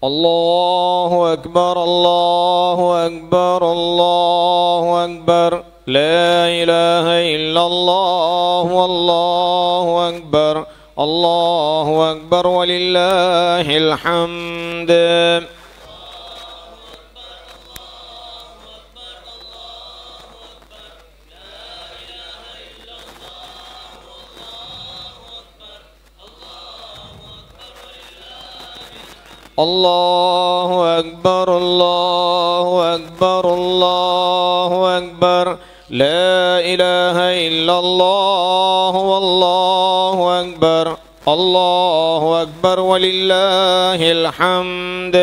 الله أكبر الله أكبر الله أكبر لا إله إلا الله والله أكبر الله أكبر ولله الحمد الله أكبر الله أكبر الله أكبر لا إله إلا الله والله أكبر الله أكبر ولله الحمد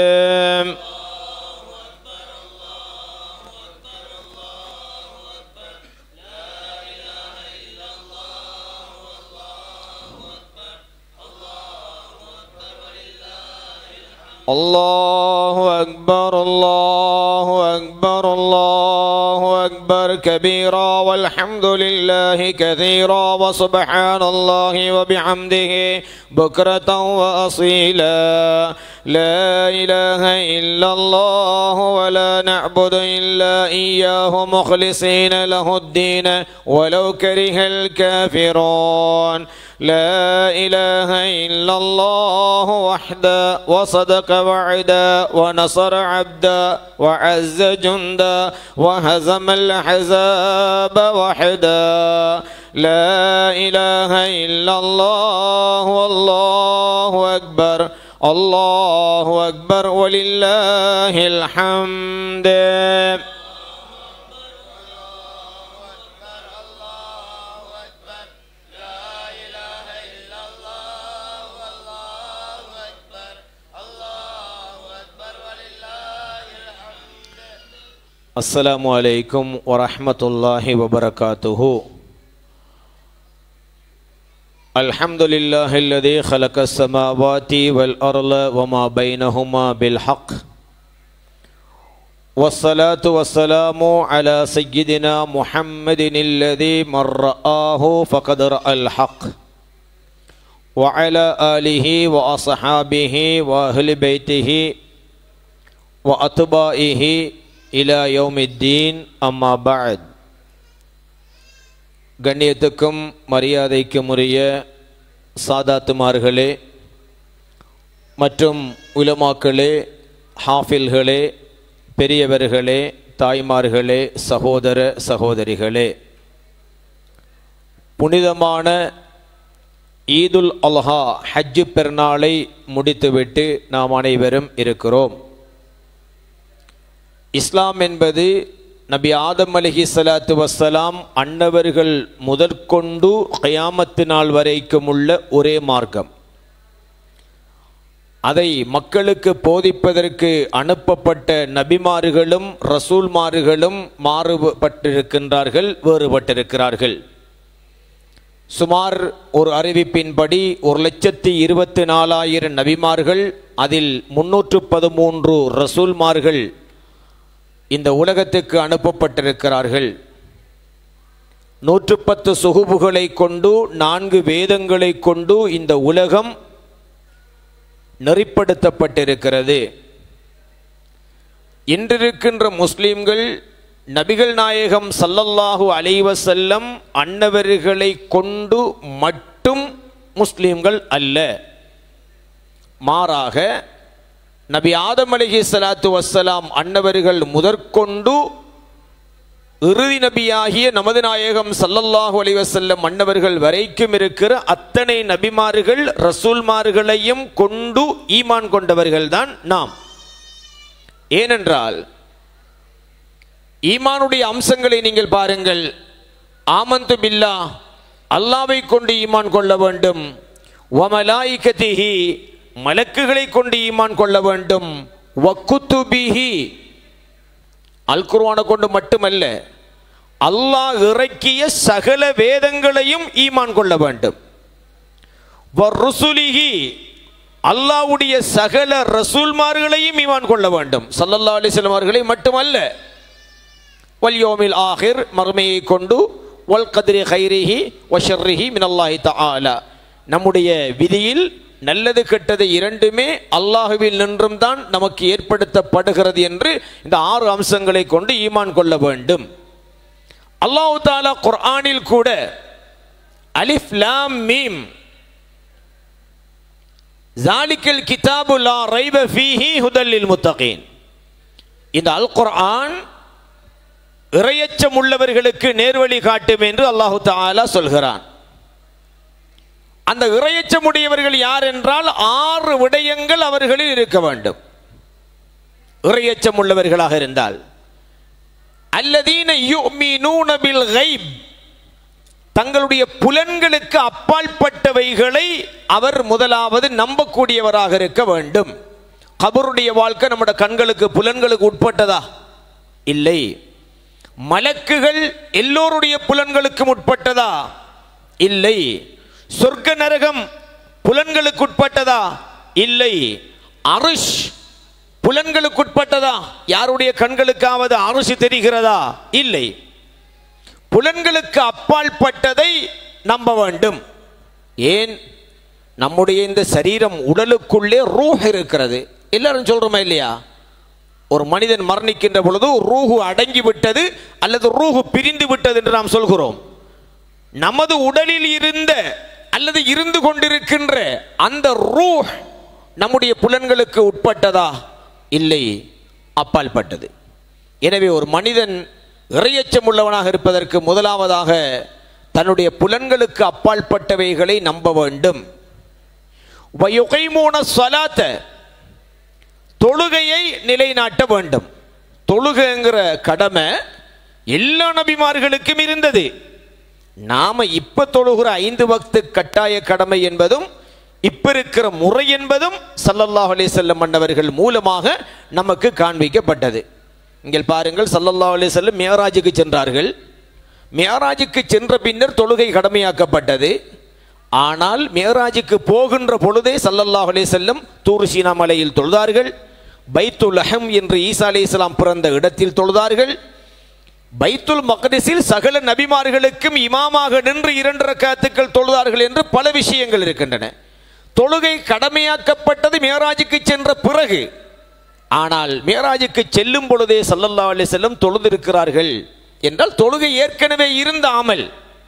الله أكبر الله أكبر الله أكبر كبيرا والحمد لله كثيرا وسبحان الله وبحمده بكرة وأصيلا لا إله إلا الله ولا نعبد إلا إياه مخلصين له الدين ولو كره الكافرون لا إله إلا الله وحده وصدق وعدا ونصر عبدا وعز جندا وهزم الأحزاب وحدا لا إله إلا الله والله أكبر الله أكبر ولله الحمد السلام عليكم ورحمة الله وبركاته الحمد لله الذي خلق السماوات والأرض وما بينهما بالحق والصلاة والسلام على سيدنا محمد الذي من رآه فقد رأى الحق وعلى آله وأصحابه وأهل بيته وأتباعه إلى يوم الدين أما بعد கண்ணியத்துக்கும் மரியாதைக்கும் உரிய சாதாத்துமார்களே மற்றும் உலமாக்களே ஹாஃபில்களே பெரியவர்களே தாய்மார்களே சகோதர சகோதரிகளே புனிதமான ஈதுல் அல்ஹா ஹஜ்ஜு பெருநாளை முடித்துவிட்டு நாம் அனைவரும் இருக்கிறோம் இஸ்லாம் என்பது நபி ஆதம் அலஹி சலாத்து வசலாம் அன்னவர்கள் முதற்கொண்டு கயாமத்து நாள் வரைக்கும் உள்ள ஒரே மார்க்கம் அதை மக்களுக்கு போதிப்பதற்கு அனுப்பப்பட்ட நபிமார்களும் ரசூல்மார்களும் மாறுபட்டிருக்கின்றார்கள் வேறுபட்டிருக்கிறார்கள் சுமார் ஒரு அறிவிப்பின்படி ஒரு லட்சத்தி இருபத்தி நாலாயிரம் நபிமார்கள் அதில் முன்னூற்று பதிமூன்று ரசூல்மார்கள் இந்த உலகத்துக்கு அனுப்பப்பட்டிருக்கிறார்கள் நூற்று பத்து சுகுபுகளை கொண்டு நான்கு வேதங்களை கொண்டு இந்த உலகம் நெறிப்படுத்தப்பட்டிருக்கிறது இன்றிருக்கின்ற முஸ்லிம்கள் நபிகள் நாயகம் சல்லல்லாஹு அலைவசல்லம் அன்னவர்களை கொண்டு மட்டும் முஸ்லிம்கள் அல்ல மாறாக நபி ஆதம் அலஹி சலாத்து வசலாம் அன்னவர்கள் முதற்கொண்டு இறுதி நபியாகிய நமது நாயகம் சல்லல்லாஹு அலைவசல்லம் அன்னவர்கள் வரைக்கும் இருக்கிற அத்தனை நபிமார்கள் ரசூல்மார்களையும் கொண்டு ஈமான் கொண்டவர்கள் தான் நாம் ஏனென்றால் ஈமானுடைய அம்சங்களை நீங்கள் பாருங்கள் ஆமந்து பில்லா அல்லாவை கொண்டு ஈமான் கொள்ள வேண்டும் வமலாய்கதிஹி மலக்குகளை கொண்டு ஈமான் கொள்ள வேண்டும் வக்குத்துபிஹி அல் குர்வானை கொண்டு மட்டுமல்ல அல்லாஹ் இறக்கிய சகல வேதங்களையும் ஈமான் கொள்ள வேண்டும் வர்ருசுலிஹி அல்லாவுடைய சகல ரசூல்மார்களையும் ஈமான் கொள்ள வேண்டும் சல்லல்லா அலிஸ்லாம் அவர்களை மட்டுமல்ல வல்யோமில் ஆஹிர் மறுமையை கொண்டு வல் கதிரி ஹைரிஹி வஷர்ரிஹி மினல்லாஹி தஆலா நம்முடைய விதியில் நல்லது கெட்டது இரண்டுமே அல்லாஹுவில் நின்றும் தான் நமக்கு ஏற்படுத்தப்படுகிறது என்று இந்த ஆறு அம்சங்களை கொண்டு ஈமான் கொள்ள வேண்டும் அல்லாஹு தாலா குர்ஆனில் கூட அலிஃப் லாம் மீம் ஜாலிக்கல் கிதாபு லா ரைப ஃபீஹி ஹுதல்லில் முத்தகீன் இந்த அல் குர்ஆன் இறையச்சம் உள்ளவர்களுக்கு நேர்வழி காட்டும் என்று அல்லாஹு தாலா சொல்கிறான் அந்த இறையச்சம் உடையவர்கள் யார் என்றால் ஆறு விடயங்கள் அவர்களில் இருக்க வேண்டும் இறையச்சம் உள்ளவர்களாக இருந்தால் அல்லதீன யுமினூன பில் கைப் தங்களுடைய புலன்களுக்கு அப்பாற்பட்டவைகளை அவர் முதலாவது நம்பக்கூடியவராக இருக்க வேண்டும் கபருடைய வாழ்க்கை நம்முடைய கண்களுக்கு புலன்களுக்கு உட்பட்டதா இல்லை மலக்குகள் எல்லோருடைய புலன்களுக்கும் உட்பட்டதா இல்லை சொர்க்க நரகம் புலன்களுக்கு உட்பட்டதா இல்லை அருஷ் புலன்களுக்கு உட்பட்டதா யாருடைய கண்களுக்காவது அரிசி தெரிகிறதா இல்லை புலன்களுக்கு அப்பால் பட்டதை நம்ப வேண்டும் ஏன் நம்முடைய இந்த சரீரம் உடலுக்குள்ளே ரூஹ் இருக்கிறது எல்லாரும் சொல்றோமா இல்லையா ஒரு மனிதன் மரணிக்கின்ற பொழுது ரூஹு அடங்கி விட்டது அல்லது ரூஹு பிரிந்து விட்டது என்று நாம் சொல்கிறோம் நமது உடலில் இருந்த அல்லது இருந்து கொண்டிருக்கின்ற அந்த ரூஹ் நம்முடைய புலன்களுக்கு உட்பட்டதா இல்லை அப்பால் பட்டது எனவே ஒரு மனிதன் இறையச்சம் உள்ளவனாக இருப்பதற்கு முதலாவதாக தன்னுடைய புலன்களுக்கு அப்பால் பட்டவைகளை நம்ப வேண்டும் வயுகைமூன சொலாத்த தொழுகையை நிலைநாட்ட வேண்டும் தொழுகைங்கிற கடமை எல்லா நபிமார்களுக்கும் இருந்தது நாம இப்ப தொழுகிற ஐந்து வக்து கட்டாய கடமை என்பதும் இப்ப இருக்கிற முறை என்பதும் சல்லல்லாஹு அலைஹி வஸல்லம் மன்னவர்கள் மூலமாக நமக்கு காண்பிக்கப்பட்டது இங்கே பாருங்கள் சல்லல்லாஹு அலைஹி வஸல்லம் மேராஜுக்கு சென்றார்கள் மேராஜுக்கு சென்ற பின்னர் தொழுகை கடமையாக்கப்பட்டது ஆனால் மேராஜுக்கு போகின்ற பொழுதே சல்லல்லாஹு அலைஹி வஸல்லம் தூர் சீனா மலையில் தொழுதார்கள் பைத்துல் அஹம் என்று ஈசா அலைஹிஸ்ஸலாம் பிறந்த இடத்தில் தொழுதார்கள் பைத்துல் மக்ரிஸில் சகல நபிமார்களுக்கும் இமாமாக நின்று இரண்டு ரக்காத்துக்கள் தொழுதார்கள் என்று பல விஷயங்கள் இருக்கின்றன தொழுகை கடமையாக்கப்பட்டது மேராஜுக்கு சென்ற பிறகு ஆனால் மேராஜுக்கு செல்லும் பொழுதே சல்லல்லா அலி செல்லம் தொழுதிருக்கிறார்கள் என்றால் தொழுகை ஏற்கனவே இருந்த அமல்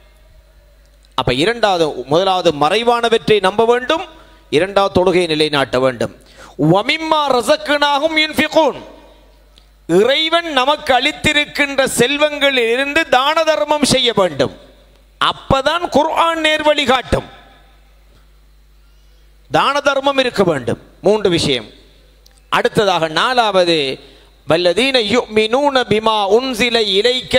அப்ப இரண்டாவது முதலாவது மறைவானவற்றை நம்ப வேண்டும் இரண்டாவது தொழுகையை நிலைநாட்ட வேண்டும் வமிம்மா ரசக்குனாகும் யுன்ஃபிகூன் இறைவன் நமக்கு அளித்திருக்கின்ற செல்வங்களில் இருந்து தான தர்மம் செய்ய வேண்டும் அப்பதான் குர்ஆன் நேர்வழி காட்டும் தான தர்மம் இருக்க வேண்டும் மூன்று விஷயம் அடுத்ததாக நாலாவது வல்லதீன யுமினூன பிமா உன்சில இலைக்க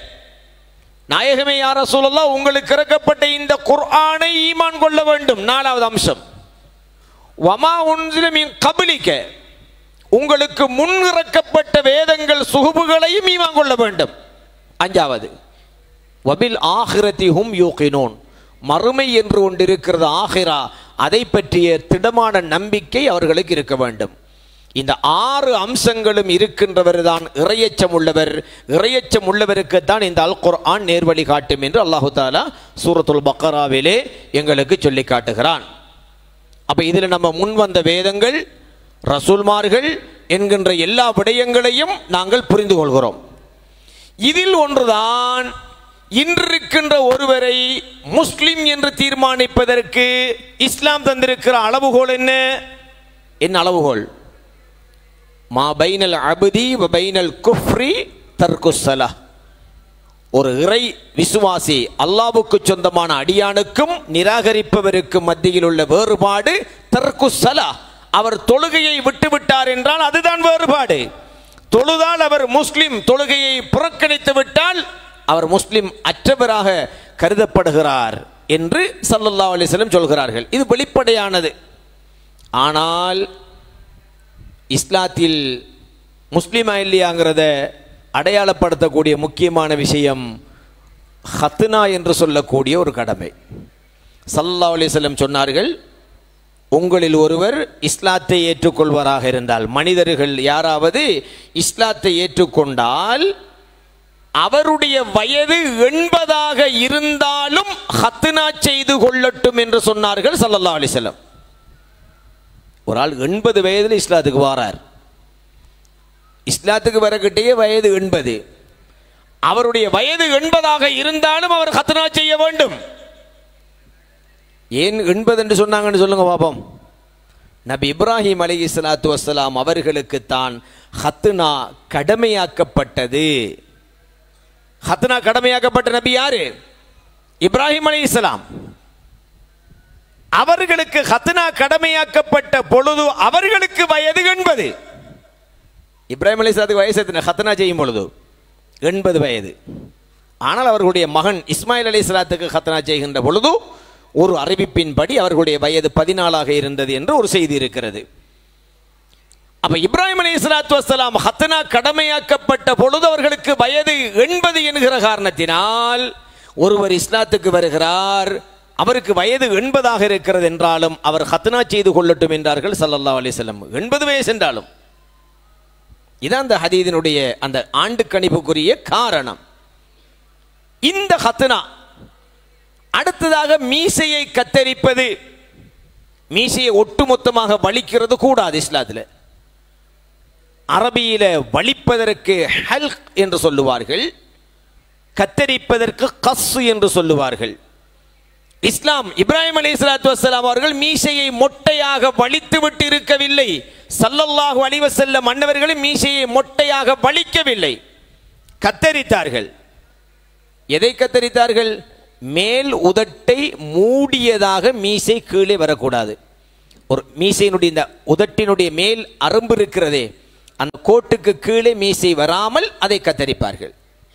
நாயகமே யார சொல்லலாம் உங்களுக்கு இறக்கப்பட்ட இந்த குர்ஆனை ஈமான் கொள்ள வேண்டும் நாலாவது அம்சம் வமா உன்சில மின் கபலிக்க உங்களுக்கு முன் இறக்கப்பட்ட வேதங்கள் சுகுபுகளையும் ஈமான் கொள்ள வேண்டும் அஞ்சாவது வபில் ஆகிரதி ஹும் யூகினோன் மறுமை என்று ஒன்றிருக்கிறது ஆகிரா அதை பற்றிய திடமான நம்பிக்கை அவர்களுக்கு இருக்க வேண்டும் இந்த ஆறு அம்சங்களும் இருக்கின்றவர் தான் இறையச்சம் உள்ளவர் இறையச்சம் உள்ளவருக்குத்தான் இந்த அல் குர்ஆன் நேர்வழி காட்டும் என்று அல்லாஹு தாலா சூரத்துல் பக்கராவிலே எங்களுக்கு சொல்லி காட்டுகிறான் அப்ப இதில் நம்ம முன் வந்த வேதங்கள் ரசூல்மார்கள் என்கின்ற எல்லா விடயங்களையும் நாங்கள் புரிந்து கொள்கிறோம் இதில் ஒன்றுதான் இன்றிருக்கின்ற ஒருவரை முஸ்லிம் என்று தீர்மானிப்பதற்கு இஸ்லாம் தந்திருக்கிற அளவுகோல் என்ன என்ன அளவுகோல் மா பைனல் அபுதி வ பைனல் குஃப்ரி தர்குசலா ஒரு இறை விசுவாசி அல்லாவுக்கு சொந்தமான அடியானுக்கும் நிராகரிப்பவருக்கும் மத்தியில் உள்ள வேறுபாடு தர்குசலா அவர் தொழுகையை விட்டுவிட்டார் என்றால் அதுதான் வேறுபாடு தொழுதால் அவர் முஸ்லிம் தொழுகையை புறக்கணித்து விட்டால் அவர் முஸ்லிம் அற்றவராக கருதப்படுகிறார் என்று சல்லல்லா அலிஸ்லம் சொல்கிறார்கள் இது வெளிப்படையானது ஆனால் இஸ்லாத்தில் முஸ்லீமா இல்லையாங்கிறத அடையாளப்படுத்தக்கூடிய முக்கியமான விஷயம் ஹத்னா என்று சொல்லக்கூடிய ஒரு கடமை சல்லா அலிஸ்லம் சொன்னார்கள் உங்களில் ஒருவர் இஸ்லாத்தை ஏற்றுக்கொள்வராக இருந்தால் மனிதர்கள் யாராவது இஸ்லாத்தை ஏற்றுக்கொண்டால் அவருடைய வயது எண்பதாக இருந்தாலும் ஹத்னா செய்து கொள்ளட்டும் என்று சொன்னார்கள் சல்லல்லா அலிசல்லம் ஒரு ஆள் எண்பது வயதில் இஸ்லாத்துக்கு வாரார் இஸ்லாத்துக்கு வரக்கிட்டே வயது எண்பது அவருடைய வயது எண்பதாக இருந்தாலும் அவர் ஹத்னா செய்ய வேண்டும் ஏன் எண்பது என்று சொன்னாங்கன்னு சொல்லுங்க பாப்போம் நபி இப்ராஹிம் அலி இஸ்லாத்து வசலாம் அவர்களுக்கு தான் ஹத்னா கடமையாக்கப்பட்டது ஹத்னா கடமையாக்கப்பட்ட நபி யாரு இப்ராஹிம் அலி இஸ்லாம் அவர்களுக்கு ஹத்னா கடமையாக்கப்பட்ட பொழுது அவர்களுக்கு வயது எண்பது இப்ராஹிம் அலி இஸ்லாத்துக்கு வயசு எத்தனை ஹத்னா செய்யும் பொழுது எண்பது வயது ஆனால் அவர்களுடைய மகன் இஸ்மாயில் அலி இஸ்லாத்துக்கு ஹத்னா செய்கின்ற பொழுது ஒரு அறிவிப்பின்படி அவர்களுடைய வயது பதினாலாக இருந்தது என்று ஒரு செய்தி இருக்கிறது அப்ப இப்ராஹிம் அலி இஸ்லாத்து வசலாம் ஹத்னா கடமையாக்கப்பட்ட பொழுது அவர்களுக்கு வயது எண்பது என்கிற காரணத்தினால் ஒருவர் இஸ்லாத்துக்கு வருகிறார் அவருக்கு வயது எண்பதாக இருக்கிறது என்றாலும் அவர் ஹத்னா செய்து கொள்ளட்டும் என்றார்கள் சல்லல்லா அலிசல்லம் எண்பது வயசு என்றாலும் இதான் அந்த ஹதீதினுடைய அந்த ஆண்டு கணிப்புக்குரிய காரணம் இந்த ஹத்னா அடுத்ததாக மீசையை கத்தரிப்பது மீசையை ஒட்டுமொத்தமாக வலிக்கிறது கூடாது இஸ்லாத்தில் அரபியில வலிப்பதற்கு ஹல்க் என்று சொல்லுவார்கள் கத்தரிப்பதற்கு கஸ்ஸு என்று சொல்லுவார்கள் இஸ்லாம் இப்ராஹிம் அலி இஸ்லாத்து வசலாம் அவர்கள் மீசையை மொட்டையாக வலித்து விட்டு இருக்கவில்லை சல்லல்லாஹு அலிவசல்ல மன்னவர்களும் மீசையை மொட்டையாக வலிக்கவில்லை கத்தரித்தார்கள் எதை கத்தரித்தார்கள் மேல் உதட்டை மூடியதாக மீசை கீழே வரக்கூடாது ஒரு மீசையினுடைய இந்த உதட்டினுடைய மேல் அரும்பு இருக்கிறதே அந்த கோட்டுக்கு கீழே மீசை வராமல் அதை கத்தரிப்பார்கள்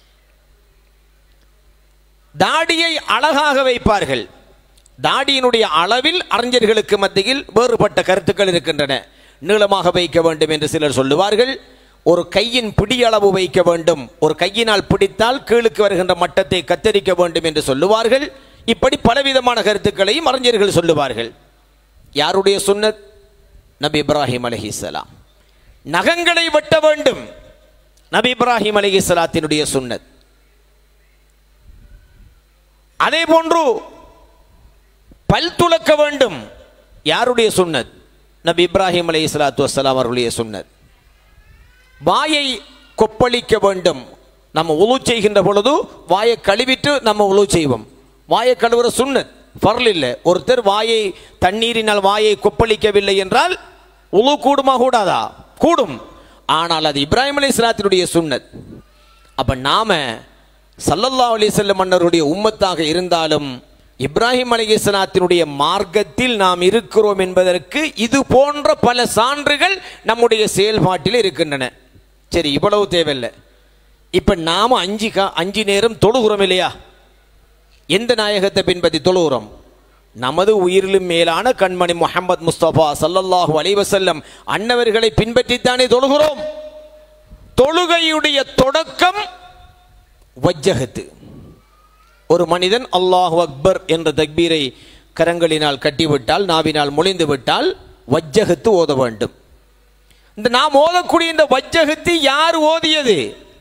தாடியை அழகாக வைப்பார்கள் தாடியினுடைய அளவில் அறிஞர்களுக்கு மத்தியில் வேறுபட்ட கருத்துக்கள் இருக்கின்றன நீளமாக வைக்க வேண்டும் என்று சிலர் சொல்லுவார்கள் ஒரு கையின் பிடியளவு வைக்க வேண்டும் ஒரு கையினால் பிடித்தால் கீழுக்கு வருகின்ற மட்டத்தை கத்தரிக்க வேண்டும் என்று சொல்லுவார்கள் இப்படி பலவிதமான கருத்துக்களையும் அறிஞர்கள் சொல்லுவார்கள் யாருடைய சுன்னத் நபி இப்ராஹிம் அலஹிசலாம் நகங்களை வெட்ட வேண்டும் நபி இப்ராஹிம் அலஹிசலாத்தினுடைய சுன்னத் அதே போன்று பல் துலக்க வேண்டும் யாருடைய சுன்னத் நபி இப்ராஹிம் அலி இஸ்லாத்து வசலாம் அவர்களுடைய சுன்னத் வாயை கொப்பளிக்க வேண்டும் நம்ம உழு செய்கின்ற பொழுது வாயை கழுவிட்டு நம்ம உழு செய்வோம் வாயை கழுவுற சுன்னத் பரல் இல்லை ஒருத்தர் வாயை தண்ணீரினால் வாயை கொப்பளிக்கவில்லை என்றால் உழு கூடுமா கூடாதா கூடும் ஆனால் அது இப்ராஹிம் அலி இஸ்லாத்தினுடைய சுன்னத் அப்ப நாம சல்லல்லா அலிசல்லம் மன்னருடைய உம்மத்தாக இருந்தாலும் இப்ராஹிம் அலிகலாத்தினுடைய மார்க்கத்தில் நாம் இருக்கிறோம் என்பதற்கு இது போன்ற பல சான்றுகள் நம்முடைய செயல்பாட்டில் இருக்கின்றன சரி இவ்வளவு தேவையில்லை இப்ப நாம அஞ்சு கா அஞ்சு நேரம் தொழுகிறோம் இல்லையா எந்த நாயகத்தை பின்பற்றி தொழுகிறோம் நமது உயிரிலும் மேலான கண்மணி முகமது முஸ்தபா சல்லல்லாஹு அலைவசல்லம் அன்னவர்களை பின்பற்றித்தானே தொழுகிறோம் தொழுகையுடைய தொடக்கம் வஜ்ஜகத்து ஒரு மனிதன் அல்லாஹு அக்பர் என்ற தக்பீரை கரங்களினால் கட்டிவிட்டால் நாவினால் மொழிந்து விட்டால் வஜ்ஜகத்து ஓத வேண்டும் இந்த நாம் ஓதக்கூடிய இந்த வஜ்ஜகத்து யார் ஓதியது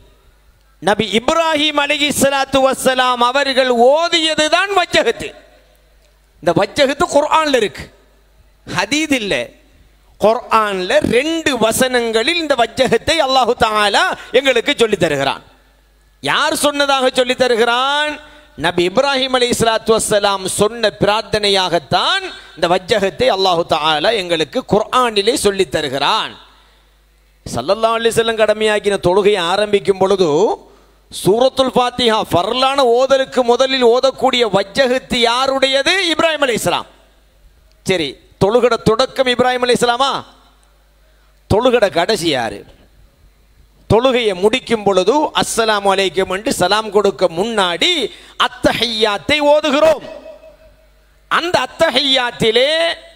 நபி இப்ராஹிம் அலி சலாத்து வசலாம் அவர்கள் ஓதியது தான் வஜ்ஜகத்து இந்த வஜ்ஜகத்து குர்ஆன்ல இருக்கு ஹதீத் இல்லை குர்ஆன்ல ரெண்டு வசனங்களில் இந்த வஜ்ஜகத்தை அல்லாஹு தாலா எங்களுக்கு சொல்லித் தருகிறான் யார் சொன்னதாக சொல்லி தருகிறான் நபி இப்ராஹிம் அலி இஸ்லாத்து வசலாம் சொன்ன பிரார்த்தனையாகத்தான் இந்த வஜ்ஜகத்தை அல்லாஹு தாலா எங்களுக்கு குர்ஆனிலே சொல்லி தருகிறான் சல்லல்லா அலிசல்லம் கடமையாக்கின தொழுகையை ஆரம்பிக்கும் பொழுது சூரத்துல் ஃபாத்திஹா ஃபர்லான ஓதலுக்கு முதலில் ஓதக்கூடிய வஜ்ஜகத்து யாருடையது இப்ராஹிம் அலி இஸ்லாம் சரி தொழுகட தொடக்கம் இப்ராஹிம் அலி இஸ்லாமா தொழுகட கடைசி யாரு தொழுகையை முடிக்கும் பொழுது அஸ்ஸலாம் அலைக்கும் என்று சலாம் கொடுக்க முன்னாடி அத்தஹையாத்தை ஓதுகிறோம் அந்த அத்தஹையாத்திலே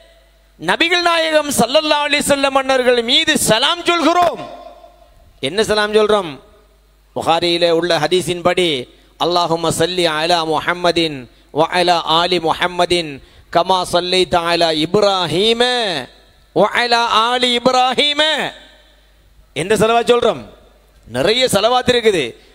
நபிகள் நாயகம் சல்லல்லா அலி செல்லம் மன்னர்கள் மீது சலாம் சொல்கிறோம் என்ன சலாம் சொல்றோம் புகாரியிலே உள்ள ஹதீஸின் படி அல்லாஹும்ம சல்லி அலா முஹம்மதின் வ அலா ஆலி முஹம்மதின் கமா சல்லி அலா இப்ராஹீம வ அலா ஆலி இப்ராஹீம எந்த செலவா சொல்றோம் நிறைய செலவாத்து இருக்குது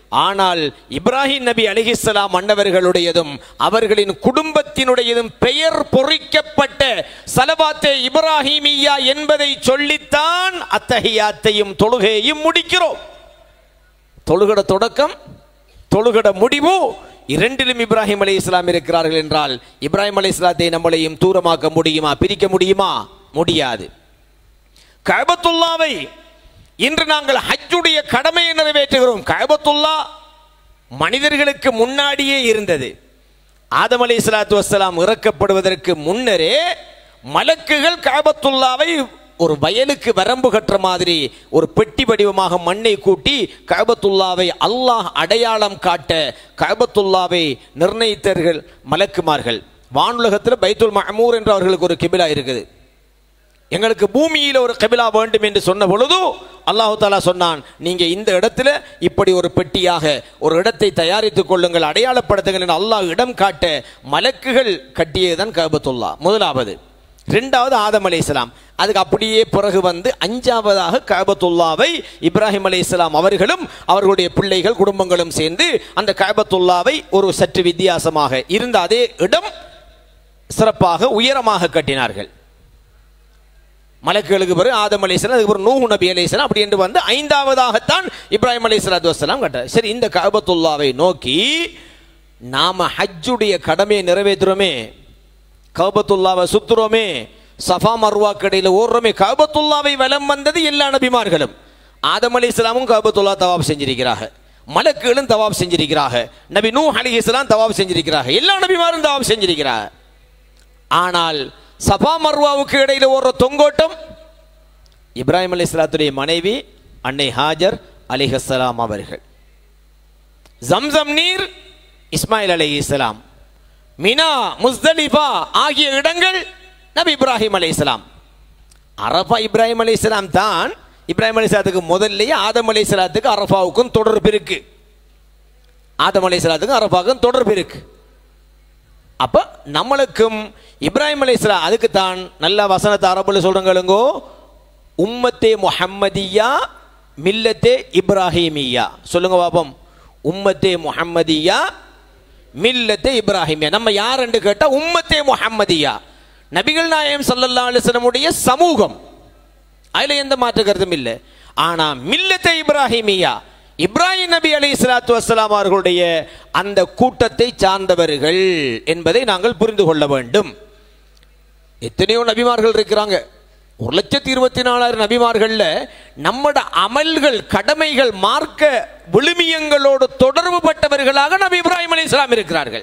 ஆனால் இப்ராஹிம் நபி அலிஹிஸ்லாம் அன்னவர்களுடையதும் அவர்களின் குடும்பத்தினுடையதும் பெயர் பொறிக்கப்பட்ட சலபாத்தே இப்ராஹிமியா என்பதை சொல்லித்தான் அத்தஹியாத்தையும் தொழுகையையும் முடிக்கிறோம் தொழுகட தொடக்கம் தொழுகட முடிவு இரண்டிலும் இப்ராஹிம் அலி இஸ்லாம் இருக்கிறார்கள் என்றால் இப்ராஹிம் அலி இஸ்லாத்தை நம்மளையும் தூரமாக்க முடியுமா பிரிக்க முடியுமா முடியாது கபத்துல்லாவை இன்று நாங்கள் ஹஜ்ஜுடைய கடமையை நிறைவேற்றுகிறோம் கபத்துல்லா மனிதர்களுக்கு முன்னாடியே இருந்தது ஆதம் அலி இஸ்லாத்து வசலாம் இறக்கப்படுவதற்கு முன்னரே மலக்குகள் காபத்துல்லாவை ஒரு வயலுக்கு வரம்பு கட்டுற மாதிரி ஒரு பெட்டி வடிவமாக மண்ணை கூட்டி கபத்துல்லாவை அல்லாஹ் அடையாளம் காட்ட கபத்துல்லாவை நிர்ணயித்தார்கள் மலக்குமார்கள் வானுலகத்தில் பைத்துல் மஹமூர் என்று அவர்களுக்கு ஒரு கிபிலா இருக்குது எங்களுக்கு பூமியில் ஒரு கபிலா வேண்டும் என்று சொன்ன பொழுது அல்லாஹு தாலா சொன்னான் நீங்க இந்த இடத்துல இப்படி ஒரு பெட்டியாக ஒரு இடத்தை தயாரித்துக் கொள்ளுங்கள் அடையாளப்படுத்துங்கள் என்று அல்லாஹ் இடம் காட்ட மலக்குகள் கட்டியதுதான் கபத்துல்லா முதலாவது ரெண்டாவது ஆதம் அலை இஸ்லாம் அதுக்கு அப்படியே பிறகு வந்து அஞ்சாவதாக கபத்துல்லாவை இப்ராஹிம் அலை இஸ்லாம் அவர்களும் அவர்களுடைய பிள்ளைகள் குடும்பங்களும் சேர்ந்து அந்த கபத்துல்லாவை ஒரு சற்று வித்தியாசமாக இருந்த அதே இடம் சிறப்பாக உயரமாக கட்டினார்கள் மலக்குகளுக்கு பிறகு ஆதம் அலிஸ்லாம் அதுக்கு பிறகு நூஹு நபி அலிஸ்லாம் அப்படி என்று வந்து ஐந்தாவதாகத்தான் இப்ராஹிம் அலி சலாத்து வசலாம் கட்டார் சரி இந்த கபத்துல்லாவை நோக்கி நாம ஹஜ்ஜுடைய கடமையை நிறைவேற்றுறோமே கபத்துல்லாவை சுத்துறோமே சஃபா மர்வா கடையில் ஓடுறோமே கபத்துல்லாவை வலம் வந்தது எல்லா நபிமார்களும் ஆதம் அலி இஸ்லாமும் கபத்துல்லா தவாப் செஞ்சிருக்கிறாங்க மலக்குகளும் தவாப் செஞ்சிருக்கிறாங்க நபி நூ அலி இஸ்லாம் தவாப் செஞ்சிருக்கிறாங்க எல்லா நபிமாரும் தவாப் செஞ்சிருக்கிறாங்க ஆனால் சஃபா மர்வாவுக்கு இடையில் ஓடுற தொங்கோட்டம் இப்ராஹிம் அலி இஸ்லாத்துடைய மனைவி அன்னை ஹாஜர் அலிஹலாம் அவர்கள் ஜம்சம் நீர் இஸ்மாயில் அலி இஸ்லாம் மினா முஸ்தலிஃபா ஆகிய இடங்கள் நபி இப்ராஹிம் அலி இஸ்லாம் அரபா இப்ராஹிம் அலி இஸ்லாம் தான் இப்ராஹிம் அலி இஸ்லாத்துக்கு முதல்லயே ஆதம் அலி இஸ்லாத்துக்கு அரபாவுக்கும் தொடர்பு இருக்கு ஆதம் அலி இஸ்லாத்துக்கும் அரபாவுக்கும் தொடர்பு இருக்கு அப்ப நம்மளுக்கும் இப்ராஹிம் அலி இஸ்லாம் அதுக்கு தான் நல்ல வசனத்தை அரபுல சொல்றங்களுங்கோ உம்மத்தே முஹம்மதியா மில்லத்தே இப்ராஹிமியா சொல்லுங்க பாப்போம் உம்மத்தே முஹம்மதியா மில்லத்தே இப்ராஹிமியா நம்ம யார் என்று கேட்டா உம்மத்தே முஹம்மதியா நபிகள் நாயம் சல்லல்லா அலிஸ்லமுடைய சமூகம் அதுல எந்த மாற்று கருத்தும் இல்லை ஆனா மில்லத்தை இப்ராஹிமியா இப்ராஹிம் நபி அலி இஸ்லாத்து வசலாம் அவர்களுடைய அந்த கூட்டத்தை சார்ந்தவர்கள் என்பதை நாங்கள் புரிந்து கொள்ள வேண்டும் எத்தனையோ நபிமார்கள் இருக்கிறாங்க ஒரு லட்சத்தி இருபத்தி நாலாயிரம் நபிமார்கள்ல நம்மட அமல்கள் கடமைகள் மார்க்க விழுமியங்களோடு தொடர்பு பட்டவர்களாக நபி இப்ராஹிம் அலி இஸ்லாம் இருக்கிறார்கள்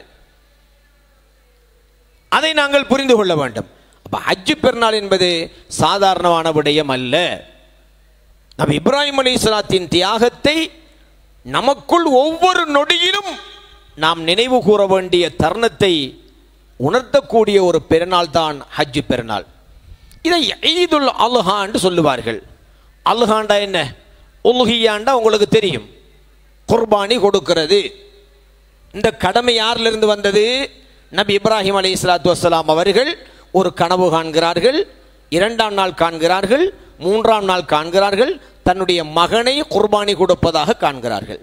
அதை நாங்கள் புரிந்து கொள்ள வேண்டும் அப்ப ஹஜ்ஜு பெருநாள் என்பது சாதாரணமான விடயம் அல்ல நபி இப்ராஹிம் அலி இஸ்லாத்தின் தியாகத்தை நமக்குள் ஒவ்வொரு நொடியிலும் நாம் நினைவு கூற வேண்டிய தருணத்தை உணர்த்தக்கூடிய ஒரு பெருநாள் தான் ஹஜ்ஜு பெருநாள் இதை ஈதுல் அல்ஹான்னு சொல்லுவார்கள் அல்ஹாண்டா என்ன உல்ஹியாண்டா உங்களுக்கு தெரியும் குர்பானி கொடுக்கிறது இந்த கடமை யாரிலிருந்து வந்தது நபி இப்ராஹிம் அலி இஸ்லாத்து வசலாம் அவர்கள் ஒரு கனவு காண்கிறார்கள் இரண்டாம் நாள் காண்கிறார்கள் மூன்றாம் நாள் காண்கிறார்கள் தன்னுடைய மகனை குர்பானி கொடுப்பதாக காண்கிறார்கள்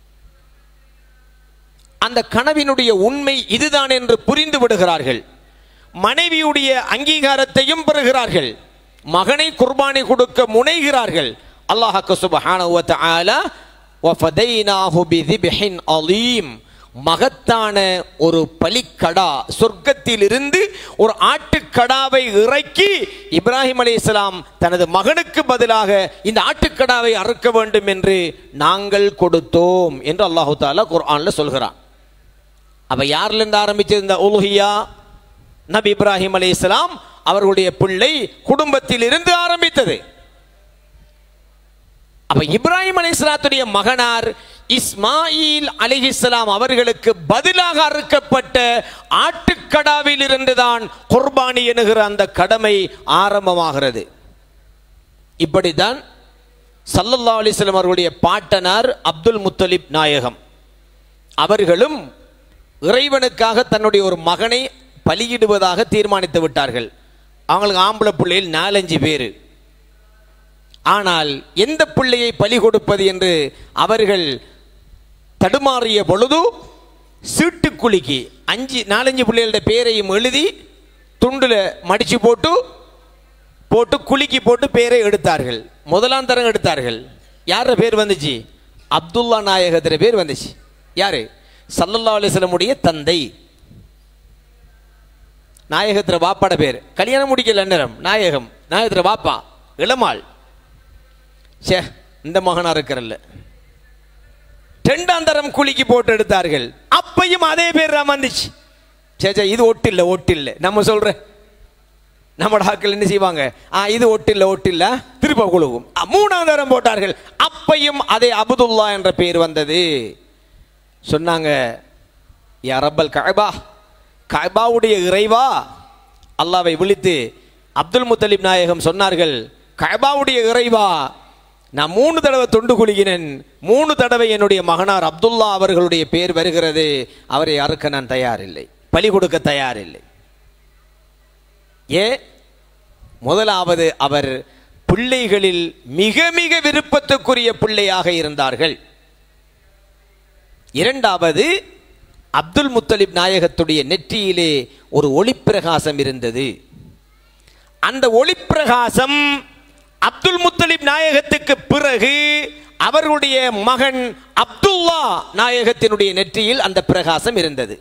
அந்த கனவினுடைய உண்மை இதுதான் என்று புரிந்து விடுகிறார்கள் மனைவியுடைய அங்கீகாரத்தையும் பெறுகிறார்கள் மகனை குர்பானி கொடுக்க முனைகிறார்கள் அல்லாஹ் சுபஹானஹு வ தஆலா வஃபதைனாஹு பிதிப்ஹின் அலீம் மகத்தான ஒரு பலிக்கடா சொர்க்கத்தில் இருந்து ஒரு ஆட்டுக்கடாவை இறக்கி இப்ராஹிம் அலைஹிஸ்ஸலாம் தனது மகனுக்கு பதிலாக இந்த ஆட்டுக்கடாவை அறுக்க வேண்டும் என்று நாங்கள் கொடுத்தோம் என்று அல்லாஹு தாலா குர்ஆன்ல சொல்கிறான் அப்ப யார்ல இருந்து ஆரம்பிச்சது இந்த உலுஹியா நபி இப்ராஹிம் அலைஹிஸ்ஸலாம் அவர்களுடைய பிள்ளை குடும்பத்தில் இருந்து ஆரம்பித்தது அப்ப இப்ராஹிம் அலைஹிஸ்ஸலாத்துடைய மகனார் இஸ்மாயில் அலிஹிஸ்லாம் அவர்களுக்கு பதிலாக அறுக்கப்பட்ட ஆட்டுக்கடாவில் இருந்துதான் குர்பானி என்கிற அந்த கடமை ஆரம்பமாகிறது இப்படித்தான் சல்லல்லா அலிஸ்லாம் அவர்களுடைய பாட்டனார் அப்துல் முத்தலிப் நாயகம் அவர்களும் இறைவனுக்காக தன்னுடைய ஒரு மகனை பலியிடுவதாக தீர்மானித்து விட்டார்கள் அவங்களுக்கு ஆம்பளை பிள்ளையில் நாலஞ்சு பேர் ஆனால் எந்த பிள்ளையை பலி கொடுப்பது என்று அவர்கள் தடுமாறிய பொழுது சீட்டுக்குழிக்கு அஞ்சு நாலஞ்சு பிள்ளைகளோட பேரையும் எழுதி துண்டுல மடிச்சு போட்டு போட்டு குலுக்கி போட்டு பேரை எடுத்தார்கள் முதலாம் தரம் எடுத்தார்கள் யார பேர் வந்துச்சு அப்துல்லா நாயகத்திர பேர் வந்துச்சு யாரு சல்லல்லா அலிஸ்லமுடைய தந்தை நாயகத்திர பாப்பாட பேர் கல்யாணம் முடிக்கல நேரம் நாயகம் நாயகத்திர பாப்பா இளமாள் சே இந்த மகனா இருக்கிறல்ல ரெண்டாம் தரம் குலுக்கி போட்டு எடுத்தார்கள் அப்பையும் அதே பேர் தான் வந்துச்சு சே சே இது ஒட்டில்ல ஒட்டில்ல நம்ம சொல்ற நம்மட ஆட்கள் என்ன செய்வாங்க ஆ இது ஒட்டில்ல ஒட்டில்ல திருப்ப குழுவும் அ, மூணாம் தரம் போட்டார்கள் அப்பையும் அதே அபுதுல்லா என்ற பேர் வந்தது சொன்னாங்க யா ரப்பல் கஅபா கஅபாவுடைய இறைவா அல்லாவை விழித்து அப்துல் முத்தலிப் நாயகம் சொன்னார்கள் கஅபாவுடைய இறைவா நான் மூணு தடவை தொண்டு குலுகினேன் மூணு தடவை என்னுடைய மகனார் அப்துல்லா அவர்களுடைய பேர் வருகிறது அவரை அறுக்க நான் தயாரில்லை பலி கொடுக்க தயாரில்லை ஏ முதலாவது அவர் பிள்ளைகளில் மிக மிக விருப்பத்துக்குரிய பிள்ளையாக இருந்தார்கள் இரண்டாவது அப்துல் முத்தலிப் நாயகத்துடைய நெற்றியிலே ஒரு ஒளிப்பிரகாசம் இருந்தது அந்த ஒளிப்பிரகாசம் அப்துல் முத்தலிப் நாயகத்துக்கு பிறகு அவருடைய மகன் அப்துல்லா நாயகத்தினுடைய நெற்றியில் அந்த பிரகாசம் இருந்தது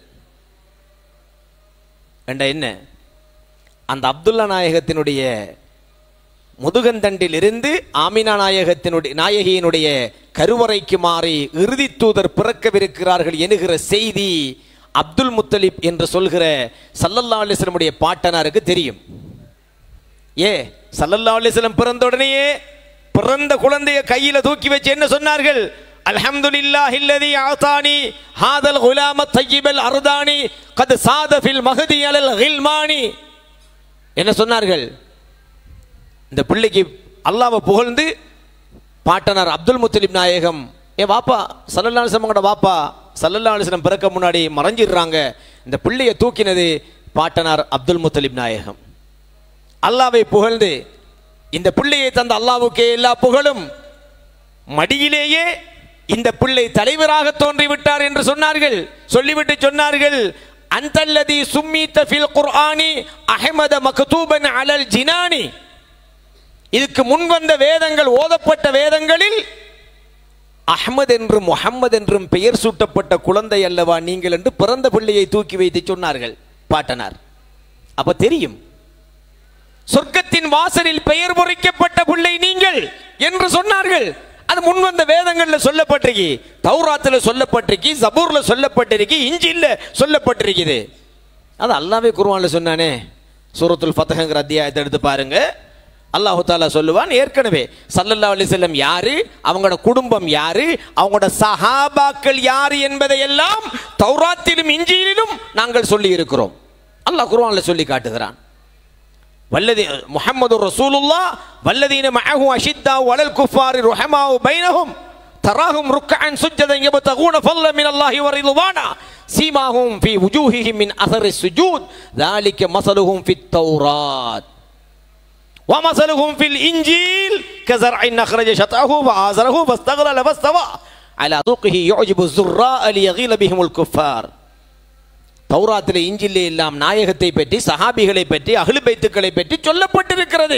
ஏண்டா என்ன அந்த அப்துல்லா நாயகத்தினுடைய முதுகந்தண்டில் இருந்து ஆமினா நாயகத்தினுடைய நாயகியினுடைய கருவறைக்கு மாறி இறுதி தூதர் பிறக்கவிருக்கிறார்கள் எனுகிற செய்தி அப்துல் முத்தலிப் என்று சொல்கிற சல்லல்லா அலிஸ்லமுடைய பாட்டனாருக்கு தெரியும் ஏ சல்லல்லா அலிஸ்லம் பிறந்த உடனேயே பிறந்த குழந்தைய கையில தூக்கி வச்சு என்ன சொன்னார்கள் அல்ஹம்துலில்லாஹி இல்லதி ஆதானி ஹாதல் குலாம தய்யிபல் அர்தானி கத் சாத ஃபில் மஹதி அலல் கில்மானி என்ன சொன்னார்கள் இந்த பிள்ளைக்கு அல்லாவை புகழ்ந்து பாட்டனார் அப்துல் முத்தலிப் நாயகம் ஏ வாப்பா சல்லல்லா அலிஸ்லமோட வாப்பா சல்லல்லா அலிஸ்லம் பிறக்க முன்னாடி மறைஞ்சிடுறாங்க இந்த பிள்ளையை தூக்கினது பாட்டனார் அப்துல் முத்தலிப் நாயகம் அல்லாவை புகழ்ந்து இந்த பிள்ளையை தந்த அல்லாவுக்கே எல்லா புகழும் மடியிலேயே இந்த பிள்ளை தலைவராக தோன்றிவிட்டார் என்று சொன்னார்கள் சொல்லிவிட்டு சொன்னார்கள் அந்தல்லதி சும்மீத்த ஃபில் குர்ஆனி அஹமத மக்தூபன் அலல் ஜினானி இதுக்கு முன் வந்த வேதங்கள் ஓதப்பட்ட வேதங்களில் அஹ்மத் என்றும் முஹம்மது என்றும் பெயர் சூட்டப்பட்ட குழந்தை அல்லவா நீங்கள் என்று பிறந்த பிள்ளையை தூக்கி வைத்து சொன்னார்கள் பாட்டனார் அப்ப தெரியும் சொர்க்கத்தின் வாசலில் பெயர் பொறிக்கப்பட்ட பிள்ளை நீங்கள் என்று சொன்னார்கள் அது முன் வந்த வேதங்கள்ல சொல்லப்பட்டிருக்கு தௌராத்துல சொல்லப்பட்டிருக்கு சபூர்ல சொல்லப்பட்டிருக்கு இஞ்சில்ல சொல்லப்பட்டிருக்குது அது அல்லாவே குர்ஆன்ல சொன்னானே சூரத்துல் ஃபத்ஹங்கிற அத்தியாயத்தை எடுத்து பாருங்க அல்லாஹு தாலா சொல்லுவான் ஏற்கனவே சல்லல்லா அலிசல்லம் யாரு அவங்களோட குடும்பம் யாரு அவங்களோட சஹாபாக்கள் யாரு என்பதை எல்லாம் தௌராத்திலும் இஞ்சியிலும் நாங்கள் சொல்லி இருக்கிறோம் அல்லாஹ் குர்ஆன்ல சொல்லி காட்டுகிறான் والذي محمد رسول الله والذين معه أشداء على الكفار رحماء بينهم تراهم ركعا سجدا يبتغون فضلا من الله ورضوانا سيماهم في وجوههم من أثر السجود ذلك مثلهم في التوراة ومثلهم في الإنجيل كزرع أخرج شطأه فآزره فاستغلل فاستوى على سوقه يعجب الزراء ليغيل بهم الكفار தௌராத்திலே இஞ்சிலே எல்லாம் நாயகத்தை பற்றி சஹாபிகளை பற்றி அகிலு பைத்துக்களை பற்றி சொல்லப்பட்டிருக்கிறது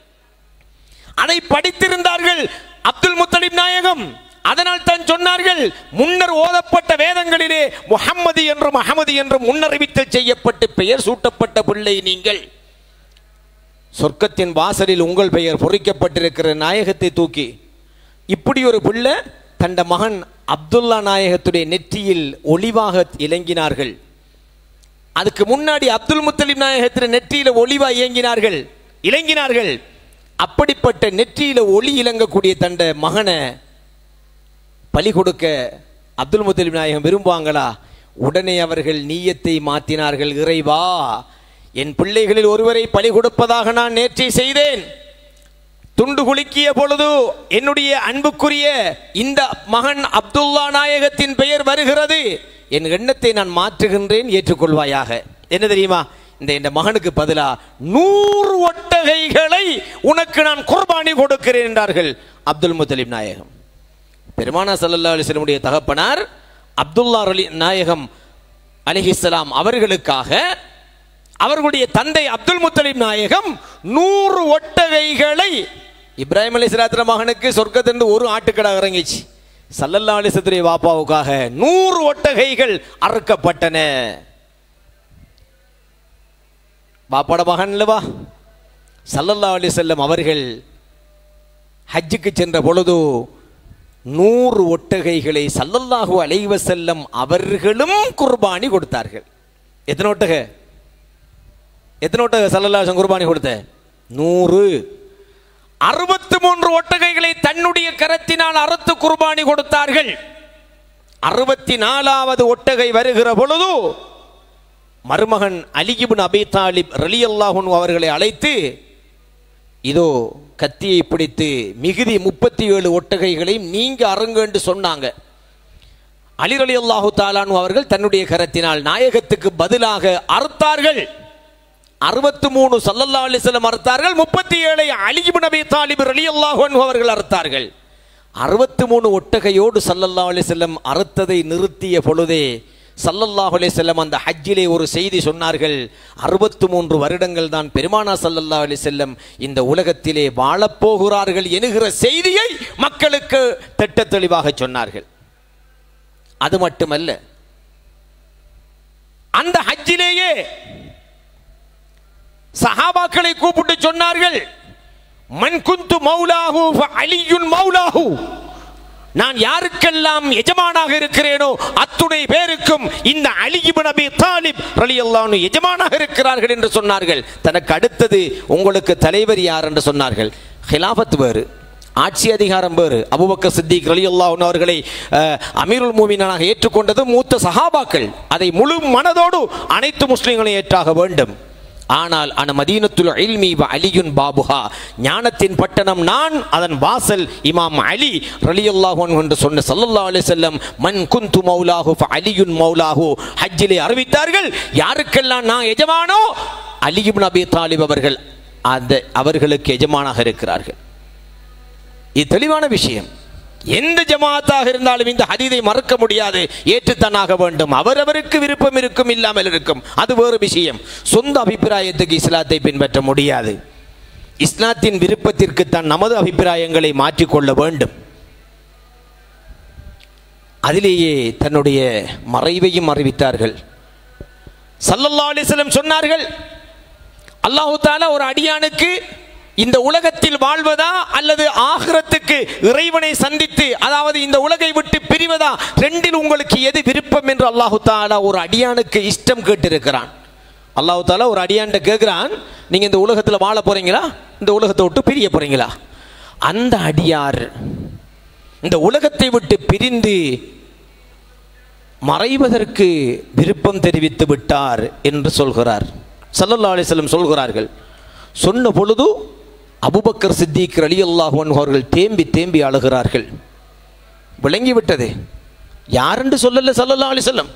அதை படித்திருந்தார்கள் அப்துல் முத்தலிப் நாயகம் அதனால் தான் சொன்னார்கள் முன்னர் ஓதப்பட்ட வேதங்களிலே முஹம்மது என்றும் அகமது என்றும் முன்னறிவித்தல் செய்யப்பட்டு பெயர் சூட்டப்பட்ட பிள்ளை நீங்கள் சொர்க்கத்தின் வாசலில் உங்கள் பெயர் பொறிக்கப்பட்டிருக்கிற நாயகத்தை தூக்கி இப்படி ஒரு பிள்ளை தண்ட மகன் அப்துல்லா நாயகத்துடைய நெற்றியில் ஒளிவாக இலங்கினார்கள் அதுக்கு முன்னாடி அப்துல் முத்தலிப் நாயகத்தின் நெற்றியில ஒளிவா இயங்கினார்கள் இலங்கினார்கள் அப்படிப்பட்ட நெற்றியில ஒளி இலங்கக்கூடிய தண்ட மகனை பலி கொடுக்க அப்துல் முத்தலிப் நாயகம் விரும்புவாங்களா உடனே அவர்கள் நீயத்தை மாற்றினார்கள் இறைவா என் பிள்ளைகளில் ஒருவரை பலி கொடுப்பதாக நான் நேற்றை செய்தேன் துண்டு குலுக்கிய பொழுது என்னுடைய அன்புக்குரிய இந்த மகன் அப்துல்லா நாயகத்தின் பெயர் வருகிறது என் எண்ணத்தை நான் மாற்றுகின்றேன் ஏற்றுக்கொள்வாயாக என்ன தெரியுமா இந்த இந்த மகனுக்கு பதிலா நூறு ஒட்டகைகளை உனக்கு நான் குர்பானி கொடுக்கிறேன் என்றார்கள் அப்துல் முத்தலிப் நாயகம் பெருமானா சல்லல்லா அலிஸ்லமுடைய தகப்பனார் அப்துல்லா அலி நாயகம் அலிஹிஸ்லாம் அவர்களுக்காக அவர்களுடைய தந்தை அப்துல் முத்தலிம் நாயகம் நூறு ஒட்டகைகளை இப்ராஹிம் அலி மகனுக்கு சொர்க்கத்திலிருந்து ஒரு ஆட்டுக்கடை இறங்கிச்சு சல்லல்லா அலிசத்துடைய வாப்பாவுக்காக நூறு ஒட்டகைகள் அறுக்கப்பட்டன பாப்பாட மகன் இல்லவா சல்லல்லா அலி செல்லம் அவர்கள் ஹஜ்ஜுக்கு சென்ற பொழுது நூறு ஒட்டகைகளை சல்லல்லாஹு அலைவ செல்லம் அவர்களும் குர்பானி கொடுத்தார்கள் எத்தனை ஒட்டகை எத்தனை ஒட்டகை சல்லல்லாஹு குர்பானி கொடுத்த நூறு அறுபத்தி மூன்று ஒட்டகைகளை தன்னுடைய கரத்தினால் அறுத்து குர்பானி கொடுத்தார்கள் அறுபத்தி நாலாவது ஒட்டகை வருகிற பொழுது மருமகன் அலிகிபின் அபி தாலிப் ரலி அல்லாஹுன் அவர்களை அழைத்து இதோ கத்தியை பிடித்து மிகுதி முப்பத்தி ஏழு ஒட்டகைகளையும் நீங்க அருங்க என்று சொன்னாங்க அலி அலி அல்லாஹு தாலானு அவர்கள் தன்னுடைய கரத்தினால் நாயகத்துக்கு பதிலாக அறுத்தார்கள் அறுபத்து மூணு சல்லல்லா அலிஸ்லம் அறுத்தார்கள் முப்பத்தி ஏழை அலிபு நபி தாலிப் அலி அல்லாஹு அவர்கள் அறுத்தார்கள் அறுபத்து மூணு ஒட்டகையோடு சல்லல்லா அலிஸ்லம் அறுத்ததை நிறுத்திய பொழுதே சல்லல்லாஹு அலிசல்லம் அந்த ஹஜ்ஜிலே ஒரு செய்தி சொன்னார்கள் அறுபத்து மூன்று வருடங்கள் தான் பெருமானா சல்லல்லா அலிசல்லம் இந்த உலகத்திலே வாழப்போகிறார்கள் என்கிற செய்தியை மக்களுக்கு திட்ட தெளிவாக சொன்னார்கள் அது மட்டுமல்ல அந்த ஹஜ்ஜிலேயே சஹாபாக்களை கூப்பிட்டு சொன்னார்கள் மன் குந்து மௌலாஹு அலியுன் மௌலாஹு நான் யாருக்கெல்லாம் எஜமானாக இருக்கிறேனோ அத்துணை பேருக்கும் இந்த அலிபு நபி தாலிப் ரலியல்லாஹு எஜமானாக இருக்கிறார்கள் என்று சொன்னார்கள் தனக்கு அடுத்தது உங்களுக்கு தலைவர் யார் என்று சொன்னார்கள் ஹிலாபத் வேறு ஆட்சி அதிகாரம் வேறு அபுபக்கர் சித்திக் ரலியல்லாஹு அவர்களை அஹ், அமீருல் மூமினாக ஏற்றுக்கொண்டது மூத்த சஹாபாக்கள் அதை முழு மனதோடு அனைத்து முஸ்லிம்களையும் ஏற்றாக வேண்டும் ஆனால் அன மதீனத்துல் இல்மி வ அலியுன் பாபுஹா ஞானத்தின் பட்டணம் நான் அதன் வாசல் இமாம் அலி ரலியல்லாஹு அன்ஹு என்று சொன்ன ஸல்லல்லாஹு அலைஹி வஸல்லம் மன் குந்து மௌலாஹு ஃப அலியுன் மௌலாஹு ஹஜ்ஜிலே அறிவித்தார்கள் யாருக்கெல்லாம் நான் எஜமானோ அலி இப்னு அபி தாலிப் அவர்கள் அந்த அவர்களுக்கு எஜமானாக இருக்கிறார்கள் இது தெளிவான விஷயம் எந்த ஜமாத்தாக இருந்தாலும் இந்த ஹதீதை மறக்க முடியாது ஏற்றுத்தானாக வேண்டும் அவரவருக்கு விருப்பம் இருக்கும் இல்லாமல் இருக்கும் அது வேறு விஷயம் சொந்த அபிப்பிராயத்துக்கு இஸ்லாத்தை பின்பற்ற முடியாது இஸ்லாத்தின் விருப்பத்திற்கு தான் நமது அபிப்பிராயங்களை மாற்றிக்கொள்ள வேண்டும் அதிலேயே தன்னுடைய மறைவையும் அறிவித்தார்கள் சல்லல்லா அலிஸ்லம் சொன்னார்கள் அல்லாஹு தாலா ஒரு அடியானுக்கு இந்த உலகத்தில் வாழ்வதா அல்லது ஆகிரத்துக்கு இறைவனை சந்தித்து அதாவது இந்த உலகை விட்டு பிரிவதா ரெண்டில் உங்களுக்கு எது விருப்பம் என்று அல்லாஹு தாலா ஒரு அடியானுக்கு இஷ்டம் கேட்டிருக்கிறான் அல்லாஹு தாலா ஒரு அடியான்ட்ட கேட்குறான் நீங்கள் இந்த உலகத்தில் வாழ போறீங்களா இந்த உலகத்தை விட்டு பிரிய போறீங்களா அந்த அடியார் இந்த உலகத்தை விட்டு பிரிந்து மறைவதற்கு விருப்பம் தெரிவித்து விட்டார் என்று சொல்கிறார் சல்லல்லா அலிஸ்லம் சொல்கிறார்கள் சொன்ன பொழுது அபுபக்கர் சித்திக் அலி அல்லாஹுவன் அவர்கள் தேம்பி தேம்பி அழுகிறார்கள் விளங்கிவிட்டது யாரென்று சொல்லல சல்லல்லா அலிஸ்லம்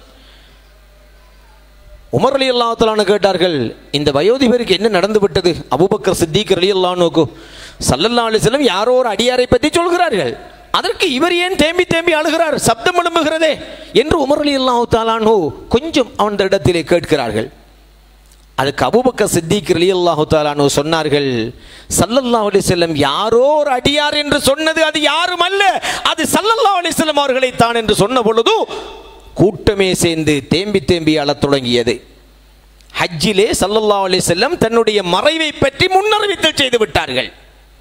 உமர் அலி அல்லாஹலான்னு கேட்டார்கள் இந்த வயோதிபருக்கு என்ன நடந்து விட்டது அபுபக்கர் சித்திக் அலி அல்லானுக்கு சல்லல்லா அலிஸ்லம் யாரோ ஒரு அடியாரை பற்றி சொல்கிறார்கள் அதற்கு இவர் ஏன் தேம்பி தேம்பி அழுகிறார் சப்தம் எழும்புகிறதே என்று உமர் அலி அல்லாஹு தாலானு கொஞ்சம் அந்த இடத்திலே கேட்கிறார்கள் அதுக்கு அபூபக்கர் சித்திக் அலி அல்லாஹு தாலானு சொன்னார்கள் சல்லல்லாஹு அலைஹி வஸல்லம் யாரோ ஒரு அடியார் என்று சொன்னது அது யாரும் அல்ல அது சல்லல்லாஹு அலைஹி வஸல்லம் அவர்களை தான் என்று சொன்ன பொழுது கூட்டமே சேர்ந்து தேம்பி தேம்பி அழத் தொடங்கியது ஹஜ்ஜிலே சல்லல்லாஹு அலைஹி வஸல்லம் தன்னுடைய மறைவை பற்றி முன்னறிவித்தல் செய்து விட்டார்கள்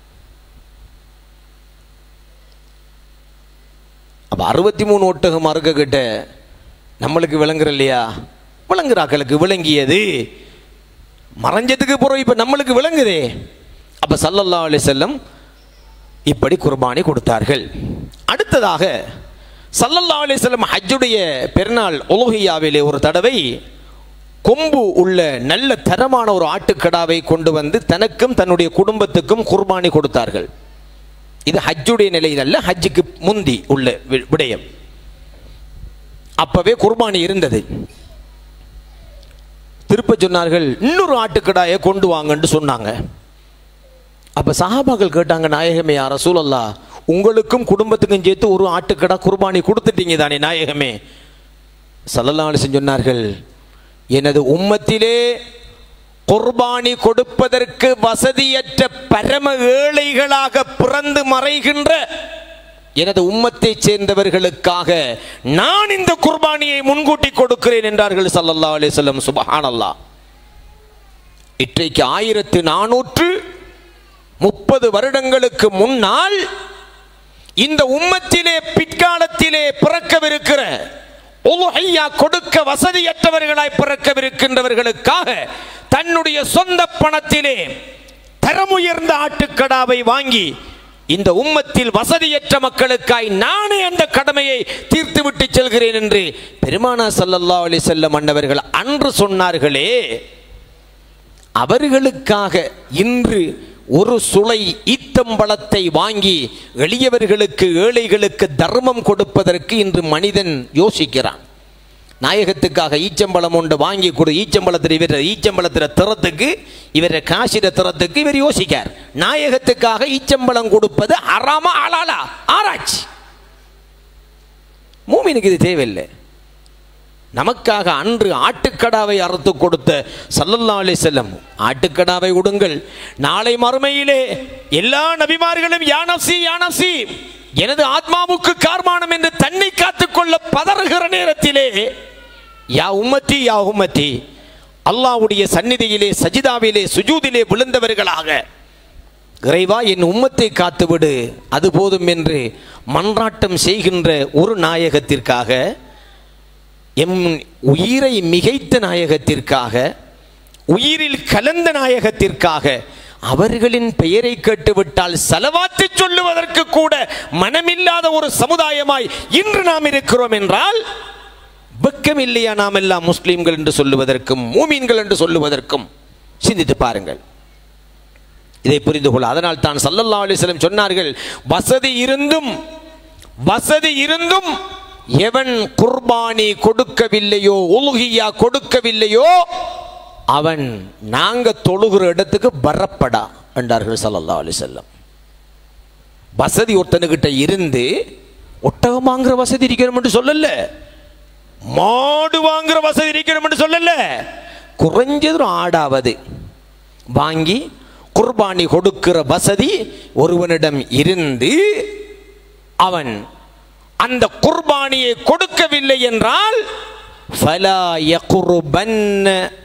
அப்ப அறுபத்தி மூணு ஒட்டகம் மறுக்க கிட்ட நம்மளுக்கு விளங்குற இல்லையா விளங்குறாக்களுக்கு விளங்கியது மறைஞ்சதுக்கு பிறகு இப்ப நம்மளுக்கு விளங்குதே அப்ப சல்லல்லா அலி செல்லம் இப்படி குர்பானி கொடுத்தார்கள் அடுத்ததாக சல்லல்லா அலி செல்லம் ஹஜ்ஜுடைய பெருநாள் ஒலோஹியாவிலே ஒரு தடவை கொம்பு உள்ள நல்ல தரமான ஒரு ஆட்டுக்கடாவை கொண்டு வந்து தனக்கும் தன்னுடைய குடும்பத்துக்கும் குர்பானி கொடுத்தார்கள் இது ஹஜ்ஜுடைய நிலையில் அல்ல ஹஜ்ஜுக்கு முந்தி உள்ள வி- விடயம் அப்பவே குர்பானி இருந்தது திருப்ப சொன்னார்கள் இன்னொரு ஆட்டுக்கடாயை கொண்டு வாங்கன்னு சொன்னாங்க அப்ப சஹாபாக்கள் கேட்டாங்க நாயகமே யார சூழல்லா உங்களுக்கும் குடும்பத்துக்கும் சேர்த்து ஒரு ஆட்டுக்கடா குர்பானி கொடுத்துட்டீங்க தானே நாயகமே சல்லல்லாஹு சொன்னார்கள் எனது உம்மத்திலே குர்பானி கொடுப்பதற்கு வசதியற்ற பரம ஏழைகளாக பிறந்து மறைகின்ற எனது உம்மத்தைச் சேர்ந்தவர்களுக்காக நான் இந்த குர்பானியை முன்கூட்டி கொடுக்கிறேன் என்றார்கள் சல்லல்லா அலிசல்லம் சுபஹானல்லா இன்றைக்கு ஆயிரத்து நானூற்று முப்பது வருடங்களுக்கு முன்னால் இந்த உம்மத்திலே பிற்காலத்திலே பிறக்கவிருக்கிற உலுஹையா கொடுக்க வசதியற்றவர்களாய் பிறக்கவிருக்கின்றவர்களுக்காக தன்னுடைய சொந்த பணத்திலே தரமுயர்ந்த ஆட்டுக்கடாவை வாங்கி இந்த உம்மத்தில் வசதியற்ற மக்களுக்காய் நானே அந்த கடமையை தீர்த்துவிட்டு செல்கிறேன் என்று பெருமானா சல்லல்லா அலி செல்லம் அன்னவர்கள் அன்று சொன்னார்களே அவர்களுக்காக இன்று ஒரு சுளை ஈத்தம்பழத்தை வாங்கி எளியவர்களுக்கு ஏழைகளுக்கு தர்மம் கொடுப்பதற்கு இன்று மனிதன் யோசிக்கிறான் நாயகத்துக்காக ஈச்சம்பழம் ஒன்று வாங்கி கொடு ஈச்சம்பழத்தில் இவர் ஈச்சம்பழத்தில் திறத்துக்கு இவர் காசிர திறத்துக்கு இவர் யோசிக்கார் நாயகத்துக்காக ஈச்சம்பழம் கொடுப்பது அறாமா ஆளாளா ஆராய்ச்சி மூமினுக்கு இது தேவையில்லை நமக்காக அன்று ஆட்டுக்கடாவை அறுத்து கொடுத்த சல்லல்லா அலி செல்லம் ஆட்டுக்கடாவை விடுங்கள் நாளை மறுமையிலே எல்லா நபிமார்களும் யானப்சி யானப்சி எனது ஆத்மாவுக்கு கார்மானம் என்று தன்னை காத்துக்கொள்ள பதறுகிற நேரத்திலே யா உம்மத்தி யா உம்மத்தி அல்லாவுடைய சந்நிதியிலே சஜிதாவிலே சுஜூதிலே விழுந்தவர்களாக இறைவா என் உம்மத்தை காத்துவிடு அது போதும் என்று மன்றாட்டம் செய்கின்ற ஒரு நாயகத்திற்காக எம் உயிரை மிகைத்த நாயகத்திற்காக உயிரில் கலந்த நாயகத்திற்காக அவர்களின் பெயரை கேட்டுவிட்டால் செலவாத்து சொல்லுவதற்கு கூட மனமில்லாத ஒரு சமுதாயமாய் இன்று நாம் இருக்கிறோம் என்றால் வெக்கம் இல்லையா நாம் எல்லாம் முஸ்லீம்கள் என்று சொல்லுவதற்கும் மூமீன்கள் என்று சொல்லுவதற்கும் சிந்தித்து பாருங்கள் இதை புரிந்து கொள்ள அதனால் தான் சல்லல்லா அலிஸ்லம் சொன்னார்கள் வசதி இருந்தும் வசதி இருந்தும் எவன் குர்பானி கொடுக்கவில்லையோ உலுகியா கொடுக்கவில்லையோ அவன் நாங்க தொழுகிற இடத்துக்கு வரப்படா என்றார்கள் சல்லல்லா அலி செல்லம் வசதி ஒருத்தனுக்கிட்ட இருந்து ஒட்டகம் வாங்குற வசதி இருக்கணும் என்று சொல்லல மாடு வாங்குற வசதி இருக்கணும் என்று சொல்லல குறைஞ்சது ஆடாவது வாங்கி குர்பானி கொடுக்கிற வசதி ஒருவனிடம் இருந்து அவன் அந்த குர்பானியை கொடுக்கவில்லை என்றால் ஃபலா யகுர்பன்ன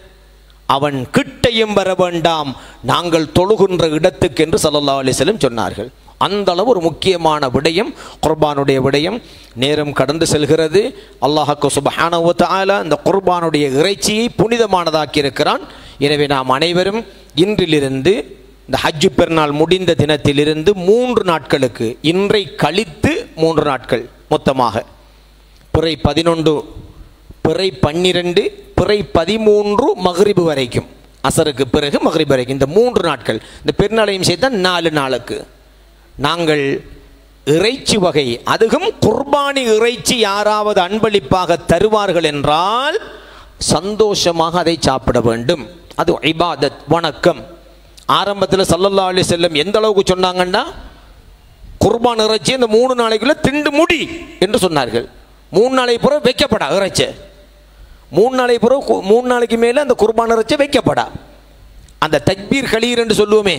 அவன் கிட்டையும் வர வேண்டாம் நாங்கள் தொழுகின்ற இடத்துக்கு என்று சல்லல்லா அலிஸ்லம் சொன்னார்கள் அந்த அளவு ஒரு முக்கியமான விடயம் குர்பானுடைய விடயம் நேரம் கடந்து செல்கிறது அல்லாஹாக்கு சுபஹானவத்தால இந்த குர்பானுடைய இறைச்சியை புனிதமானதாக்கி இருக்கிறான் எனவே நாம் அனைவரும் இன்றிலிருந்து இந்த ஹஜ்ஜு பெருநாள் முடிந்த தினத்திலிருந்து மூன்று நாட்களுக்கு இன்றை கழித்து மூன்று நாட்கள் மொத்தமாக பிறை பதினொன்று பிறை பன்னிரண்டு பிறை பதிமூன்று மகரிபு வரைக்கும் அசருக்கு பிறகு மகரிபு வரைக்கும் இந்த மூன்று நாட்கள் இந்த பெருநாளையும் சேர்த்தா நாலு நாளுக்கு நாங்கள் இறைச்சி வகை அதுவும் குர்பானி இறைச்சி யாராவது அன்பளிப்பாக தருவார்கள் என்றால் சந்தோஷமாக அதை சாப்பிட வேண்டும் அது இபாதத் வணக்கம் ஆரம்பத்தில் சல்லல்லா அலி செல்லம் எந்த அளவுக்கு சொன்னாங்கன்னா குர்பான் இறைச்சி இந்த மூணு நாளைக்குள்ள திண்டு முடி என்று சொன்னார்கள் மூணு நாளை பிறகு வைக்கப்படா இறைச்சி மூணு நாளை பிறகு மூணு நாளைக்கு மேலே அந்த குர்பான் இறைச்சி வைக்கப்படா அந்த தக்பீர் கலீர் என்று சொல்லுவோமே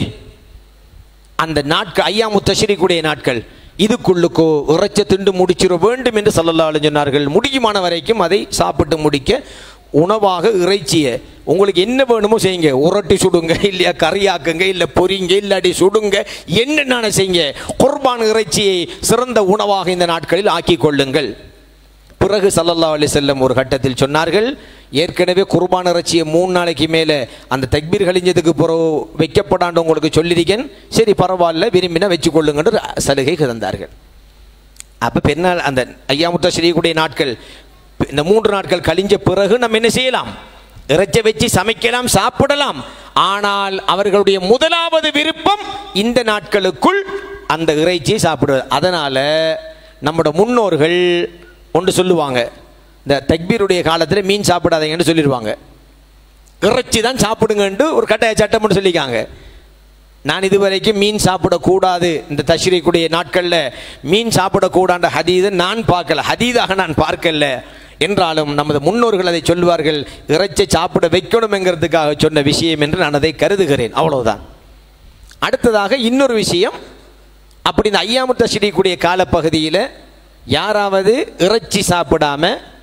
அந்த நாட்கள் ஐயா முத்தஷரிக்குடைய நாட்கள் இதுக்குள்ளுக்கோ இறைச்ச திண்டு முடிச்சிட வேண்டும் என்று சல்லல்லா சொன்னார்கள் முடியுமான வரைக்கும் அதை சாப்பிட்டு முடிக்க உணவாக இறைச்சிய உங்களுக்கு என்ன வேணுமோ செய்யுங்க உரட்டி சுடுங்க இல்லையா கறியாக்குங்க இல்லை பொரிங்க இல்லாட்டி சுடுங்க என்னென்ன செய்யுங்க குர்பான் இறைச்சியை சிறந்த உணவாக இந்த நாட்களில் ஆக்கி கொள்ளுங்கள் பிறகு சல்லல்லா அலி செல்லம் ஒரு கட்டத்தில் சொன்னார்கள் ஏற்கனவே குர்பான் இறைச்சியை மூணு நாளைக்கு மேலே அந்த தக்பீர் கழிஞ்சதுக்கு பிறகு வைக்கப்படாண்டு உங்களுக்கு சொல்லியிருக்கேன் சரி பரவாயில்ல விரும்பினா வச்சுக்கொள்ளுங்கன்னு சலுகை தந்தார்கள் அப்போ பெருநாள் அந்த ஐயாமுத்தா ஸ்ரீகுடைய நாட்கள் இந்த மூன்று நாட்கள் கழிஞ்ச பிறகு நம்ம என்ன செய்யலாம் இறைச்ச வச்சு சமைக்கலாம் சாப்பிடலாம் ஆனால் அவர்களுடைய முதலாவது விருப்பம் இந்த நாட்களுக்குள் அந்த இறைச்சியை சாப்பிடுவது அதனால நம்முடைய முன்னோர்கள் ஒன்று சொல்லுவாங்க இந்த தக்பீருடைய காலத்தில் மீன் சாப்பிடாதீங்கன்னு சொல்லிடுவாங்க இறைச்சி தான் சாப்பிடுங்கன்ட்டு ஒரு கட்டாய சட்டம்னு சொல்லிக்காங்க நான் இதுவரைக்கும் மீன் சாப்பிடக்கூடாது இந்த தஷ்ரீக்குடைய நாட்களில் மீன் சாப்பிடக்கூடாத ஹதீதை நான் பார்க்கல ஹதீதாக நான் பார்க்கல என்றாலும் நமது முன்னோர்கள் அதை சொல்வார்கள் இறைச்சி சாப்பிட வைக்கணும்ங்கிறதுக்காக சொன்ன விஷயம் என்று நான் அதை கருதுகிறேன் அவ்வளவுதான் அடுத்ததாக இன்னொரு விஷயம் அப்படி இந்த ஐயாமுத்த செடிக்கூடிய காலப்பகுதியில் யாராவது இறைச்சி சாப்பிடாம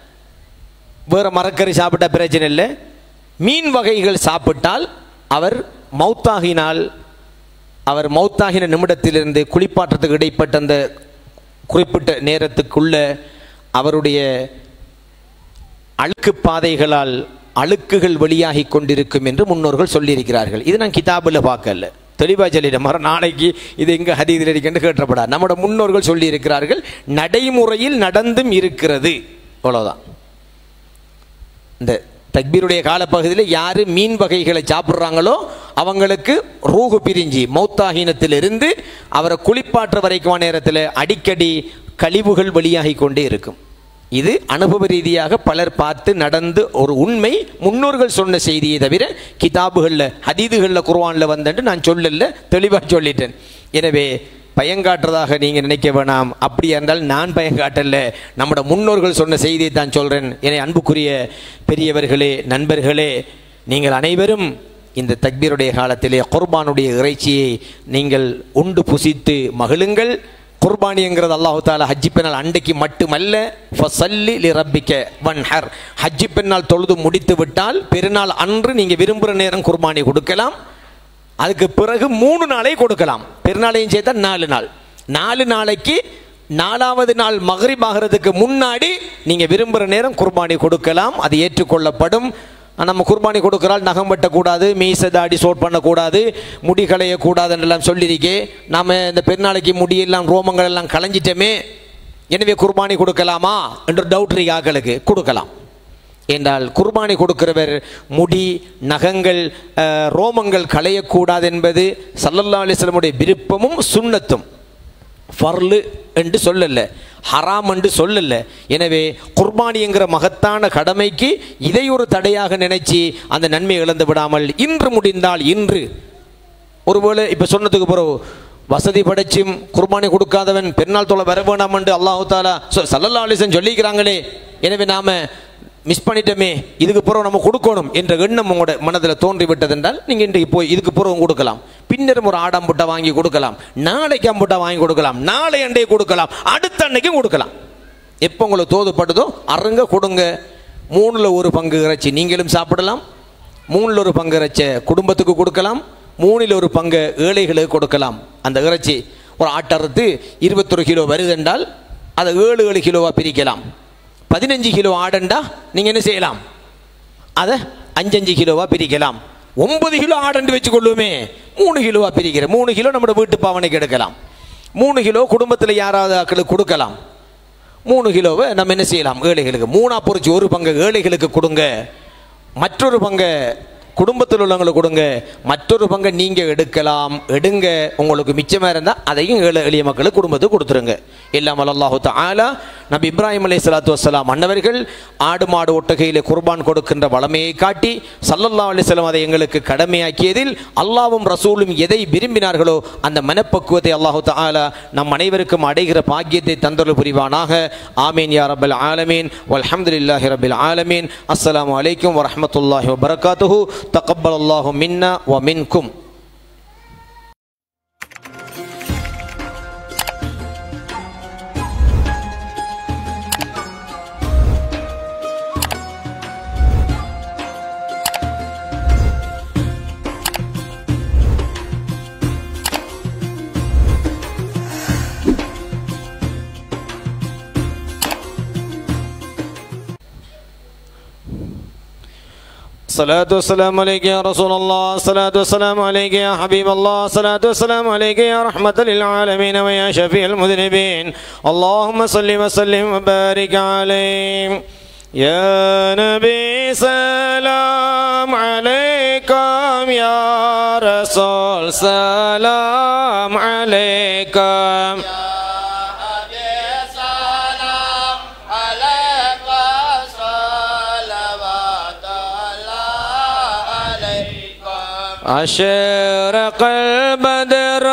வேறு மரக்கறி சாப்பிட்டா பிரச்சனை இல்லை மீன் வகைகள் சாப்பிட்டால் அவர் மௌத்தாகினால் அவர் மௌத்தாகின நிமிடத்திலிருந்து குளிப்பாற்றத்துக்கு இடைப்பட்ட அந்த குறிப்பிட்ட நேரத்துக்குள்ள அவருடைய அழுக்கு பாதைகளால் அழுக்குகள் வெளியாகி கொண்டிருக்கும் என்று முன்னோர்கள் சொல்லியிருக்கிறார்கள் இது நான் கிதாபில் பார்க்கல தெளிவாக சொல்லிட்டேன் மறு நாளைக்கு இது எங்கே ஹதீதில் இருக்குன்னு கேட்டப்படா நம்முடைய முன்னோர்கள் சொல்லியிருக்கிறார்கள் நடைமுறையில் நடந்தும் இருக்கிறது அவ்வளோதான் இந்த தக்பீருடைய காலப்பகுதியில் யார் மீன் வகைகளை சாப்பிட்றாங்களோ அவங்களுக்கு ரூகு பிரிஞ்சி மௌத்தாகீனத்திலிருந்து அவரை குளிப்பாற்ற வரைக்குமான நேரத்தில் அடிக்கடி கழிவுகள் வெளியாகி கொண்டே இருக்கும் இது அனுபவ ரீதியாக பலர் பார்த்து நடந்து ஒரு உண்மை முன்னோர்கள் சொன்ன செய்தியை தவிர கிதாபுகளில் ஹதீதுகளில் குர்வானில் வந்தேன்ட்டு நான் சொல்லல தெளிவாக சொல்லிட்டேன் எனவே பயங்காட்டுறதாக நீங்கள் நினைக்க வேணாம் அப்படி இருந்தால் நான் பயங்காட்டல்ல நம்முடைய முன்னோர்கள் சொன்ன செய்தியை தான் சொல்கிறேன் என அன்புக்குரிய பெரியவர்களே நண்பர்களே நீங்கள் அனைவரும் இந்த தக்பீருடைய காலத்திலே குர்பானுடைய இறைச்சியை நீங்கள் உண்டு புசித்து மகிழுங்கள் குர்பானிங்கிறது அல்லாஹு தாலா ஹஜ்ஜி பெண்ணால் அண்டைக்கு மட்டுமல்ல ஃபசல்லி லி ரப்பிக்க வன் ஹர் ஹஜ்ஜி பெண்ணால் தொழுது முடித்து விட்டால் பெருநாள் அன்று நீங்கள் விரும்புகிற நேரம் குர்பானி கொடுக்கலாம் அதுக்கு பிறகு மூணு நாளை கொடுக்கலாம் பெருநாளையும் சேர்த்தா நாலு நாள் நாலு நாளைக்கு நாலாவது நாள் மகரிப் ஆகிறதுக்கு முன்னாடி நீங்கள் விரும்புகிற நேரம் குர்பானி கொடுக்கலாம் அது ஏற்றுக்கொள்ளப்படும் நம்ம குர்பானி கொடுக்குறால் நகம் வெட்டக்கூடாது மீச தாடி சோட் பண்ணக்கூடாது முடி களையக்கூடாதுன்னு எல்லாம் சொல்லியிருக்கே நாம் இந்த பெருநாளைக்கு முடியெல்லாம் ரோமங்கள் எல்லாம் களைஞ்சிட்டோமே எனவே குர்பானி கொடுக்கலாமா என்று டவுட் இருக்கு ஆக்களுக்கு கொடுக்கலாம் என்றால் குர்பானி கொடுக்கிறவர் முடி நகங்கள் அஹ், ரோமங்கள் களையக்கூடாது என்பது சல்லல்லா அலிஸ்லமுடைய விருப்பமும் சுண்ணத்தும் ஃபர்லு என்று சொல்லல ஹராம் என்று சொல்லல எனவே குர்பானி என்கிற மகத்தான கடமைக்கு இதை ஒரு தடையாக நினைச்சு அந்த நன்மை இழந்து விடாமல் இன்று முடிந்தால் இன்று ஒருவேளை இப்போ சொன்னதுக்கு பிறகு வசதி படைச்சும் குர்பானி கொடுக்காதவன் பெருநாள் தொலை வர வேண்டாம் என்று அல்லாஹு தாலா சொ- சல்லல்லா அலிசன் சொல்லிக்கிறாங்களே எனவே நாம மிஸ் பண்ணிட்டோமே இதுக்கு பிறகு நம்ம கொடுக்கணும் என்ற எண்ணம் உங்களோட மனதில் தோன்றி விட்டதென்றால் நீங்கள் இன்றைக்கு போய் இதுக்கு பிறகு கொடுக்கலாம் பின்னரும் ஒரு ஆடாம்புட்டை வாங்கி கொடுக்கலாம் நாளைக்கு அம்புட்டை வாங்கி கொடுக்கலாம் நாளை அண்டையை கொடுக்கலாம் அடுத்த அன்னைக்கும் கொடுக்கலாம் எப்போ உங்களுக்கு தோதுப்படுதோ அருங்க கொடுங்க மூணுல ஒரு பங்கு இறைச்சி நீங்களும் சாப்பிடலாம் மூணில் ஒரு பங்கு இறைச்ச குடும்பத்துக்கு கொடுக்கலாம் மூணில் ஒரு பங்கு ஏழைகளுக்கு கொடுக்கலாம் அந்த இறைச்சி ஒரு ஆட்டறுத்து இருபத்தொரு கிலோ வருதென்றால் அதை ஏழு ஏழு கிலோவாக பிரிக்கலாம் பதினஞ்சு கிலோ ஆடண்டா நீங்கள் என்ன செய்யலாம் அதை அஞ்சஞ்சு கிலோவாக பிரிக்கலாம் ஒன்பது கிலோ ஆடண்டு வச்சுக்கொள்ளுமே மூணு கிலோவா பிரிக்கிற மூணு கிலோ நம்ம வீட்டு பாவனைக்கு எடுக்கலாம் மூணு கிலோ குடும்பத்தில் யாராவது ஆக்களுக்கு கொடுக்கலாம் மூணு கிலோவை நம்ம என்ன செய்யலாம் ஏழைகளுக்கு மூணா பொறிச்சு ஒரு பங்கு ஏழைகளுக்கு கொடுங்க மற்றொரு பங்கை குடும்பத்தில் உள்ளவங்களுக்கு கொடுங்க மற்றொரு பங்கை நீங்கள் எடுக்கலாம் எடுங்க உங்களுக்கு மிச்சமாக இருந்தால் அதையும் ஏழை எளிய மக்களுக்கு குடும்பத்துக்கு கொடுத்துருங்க எல்லாம் அல்லாஹு ஆலா நபி இப்ராஹிம் அலை சலாத்து வசலாம் அன்னவர்கள் ஆடு மாடு ஒட்டகையில் குர்பான் கொடுக்கின்ற வளமையை காட்டி சல்லல்லா அலிஸ்லாம் அதை எங்களுக்கு கடமையாக்கியதில் அல்லாவும் ரசூலும் எதை விரும்பினார்களோ அந்த மனப்பக்குவத்தை அல்லாஹு ஆலா நம் அனைவருக்கும் அடைகிற பாக்கியத்தை தந்தொரு புரிவானாக ஆமீன் யா ரப்பல் ஆலமீன் வல்ஹம்துலில்லாஹி ரப்பில் ஆலமீன் அஸ்ஸலாமு அலைக்கும் வரஹ்மத்துல்லாஹி வபரகாத்துஹு தகப்பல் அல்லாஹு மின்னா வ மின்கும் الصلاة والسلام عليك يا رسول الله الصلاة والسلام عليك يا حبيب الله الصلاة والسلام عليك يا رحمة للعالمين ويا شفيع المذنبين اللهم صل وسلم وبارك عليه يا نبي سلام عليكم يا رسول سلام عليكم سلام عليك وصلوات الله عليكم أشرق البدر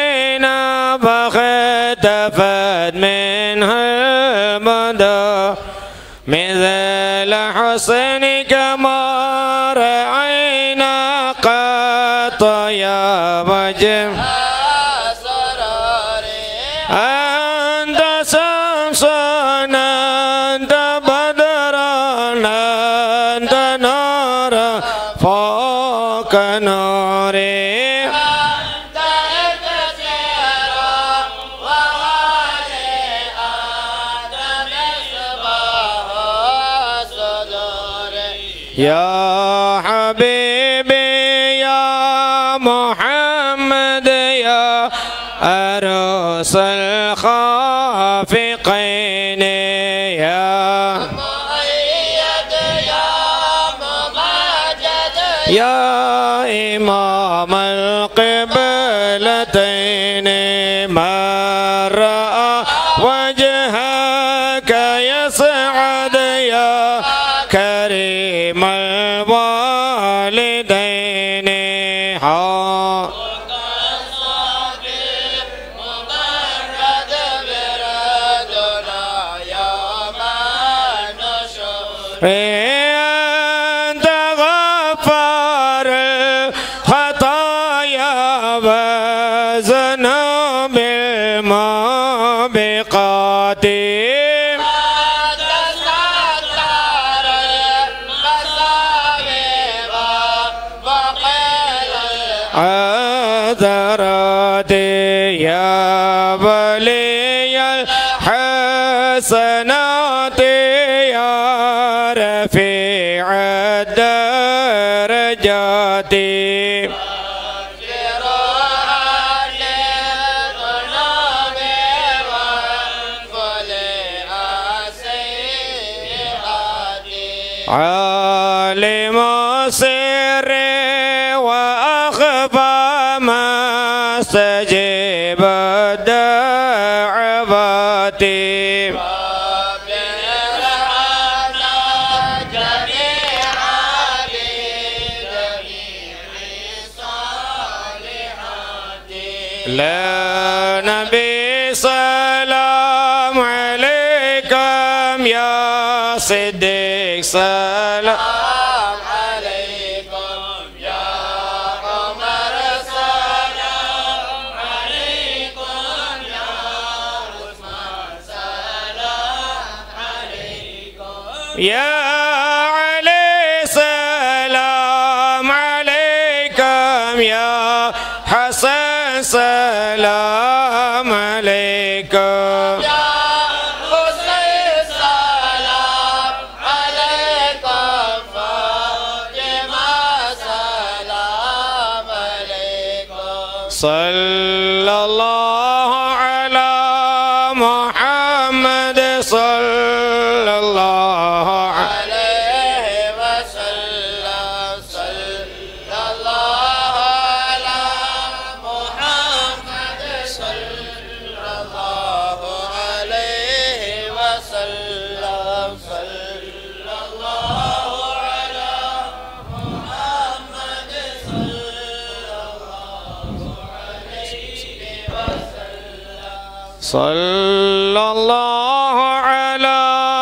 علينا فاختفت منها المدى حسنك ما رأينا قط يا وجه أنت شمسنا أنت بدرنا أنت نور فوق نوري يا حبيبي يا محمد يا أرس الخافقين يا يا إمام القبلتين ما رأى وجهك يسعد يا كريم الوالدين ها أنت غفار الخطايا وذنوب الموبقات عذرات يا ولي الحسنات يا رفيع الدرجات عالم سر وأخفى ما استجيب الدعوات لا نبي سلام عليكم يا صديق سلام يا علي سلام عليكم يا حسن سلام عليكم صلى الله على محمد صلى الله عليه صلى الله على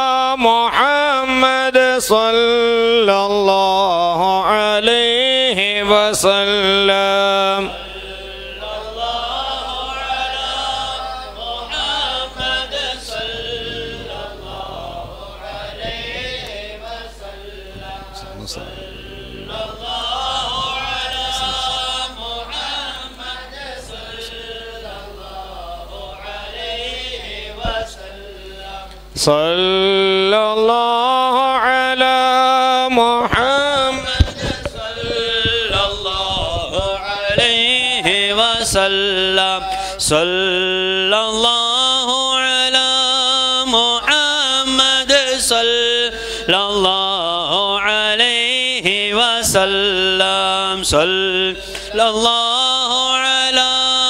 محمد صلى الله عليه وسلم صلى الله على محمد صلى الله عليه وسلم صلى الله على محمد صلى الله عليه وسلم صلى الله على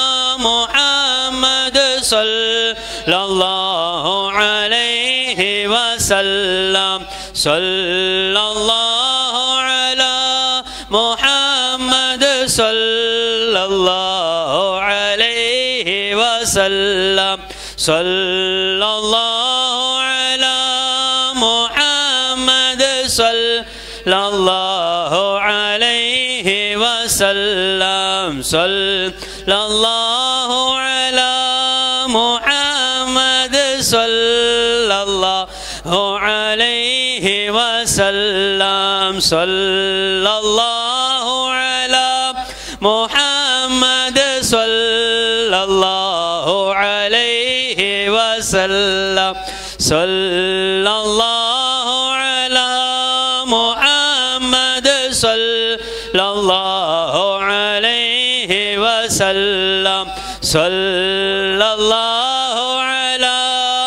محمد صلى الله عليه وسلم صلى الله على محمد صلى الله عليه وسلم صلى الله على محمد صلى وسلم صلى الله على محمد صلى الله عليه وسلم صلى الله على محمد صلى الله عليه وسلم صلى الله على محمد صلى الله عليه وسلم صلى الله على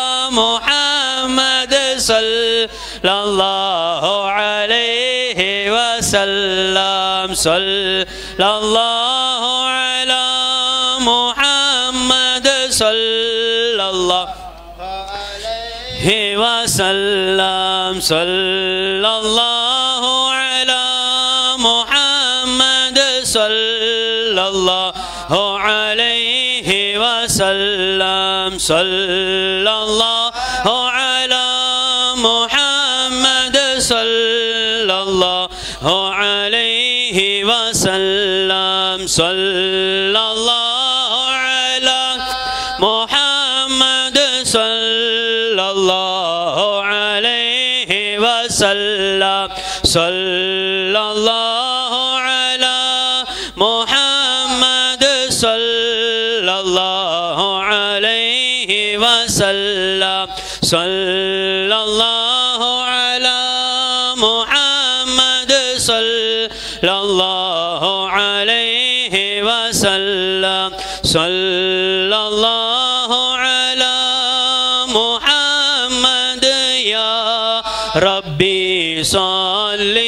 محمد صلى الله عليه وسلم صلى الله على محمد صلى الله عليه وسلم صلى الله على محمد صلى الله عليه وسلم صلى الله على محمد صلى الله عليه وسلم صلى الله على محمد صلى الله عليه وسلم صلى الله على محمد صلى الله عليه وسلم صلى الله على محمد صلى الله عليه وسلم صلى الله على محمد يا ربي صل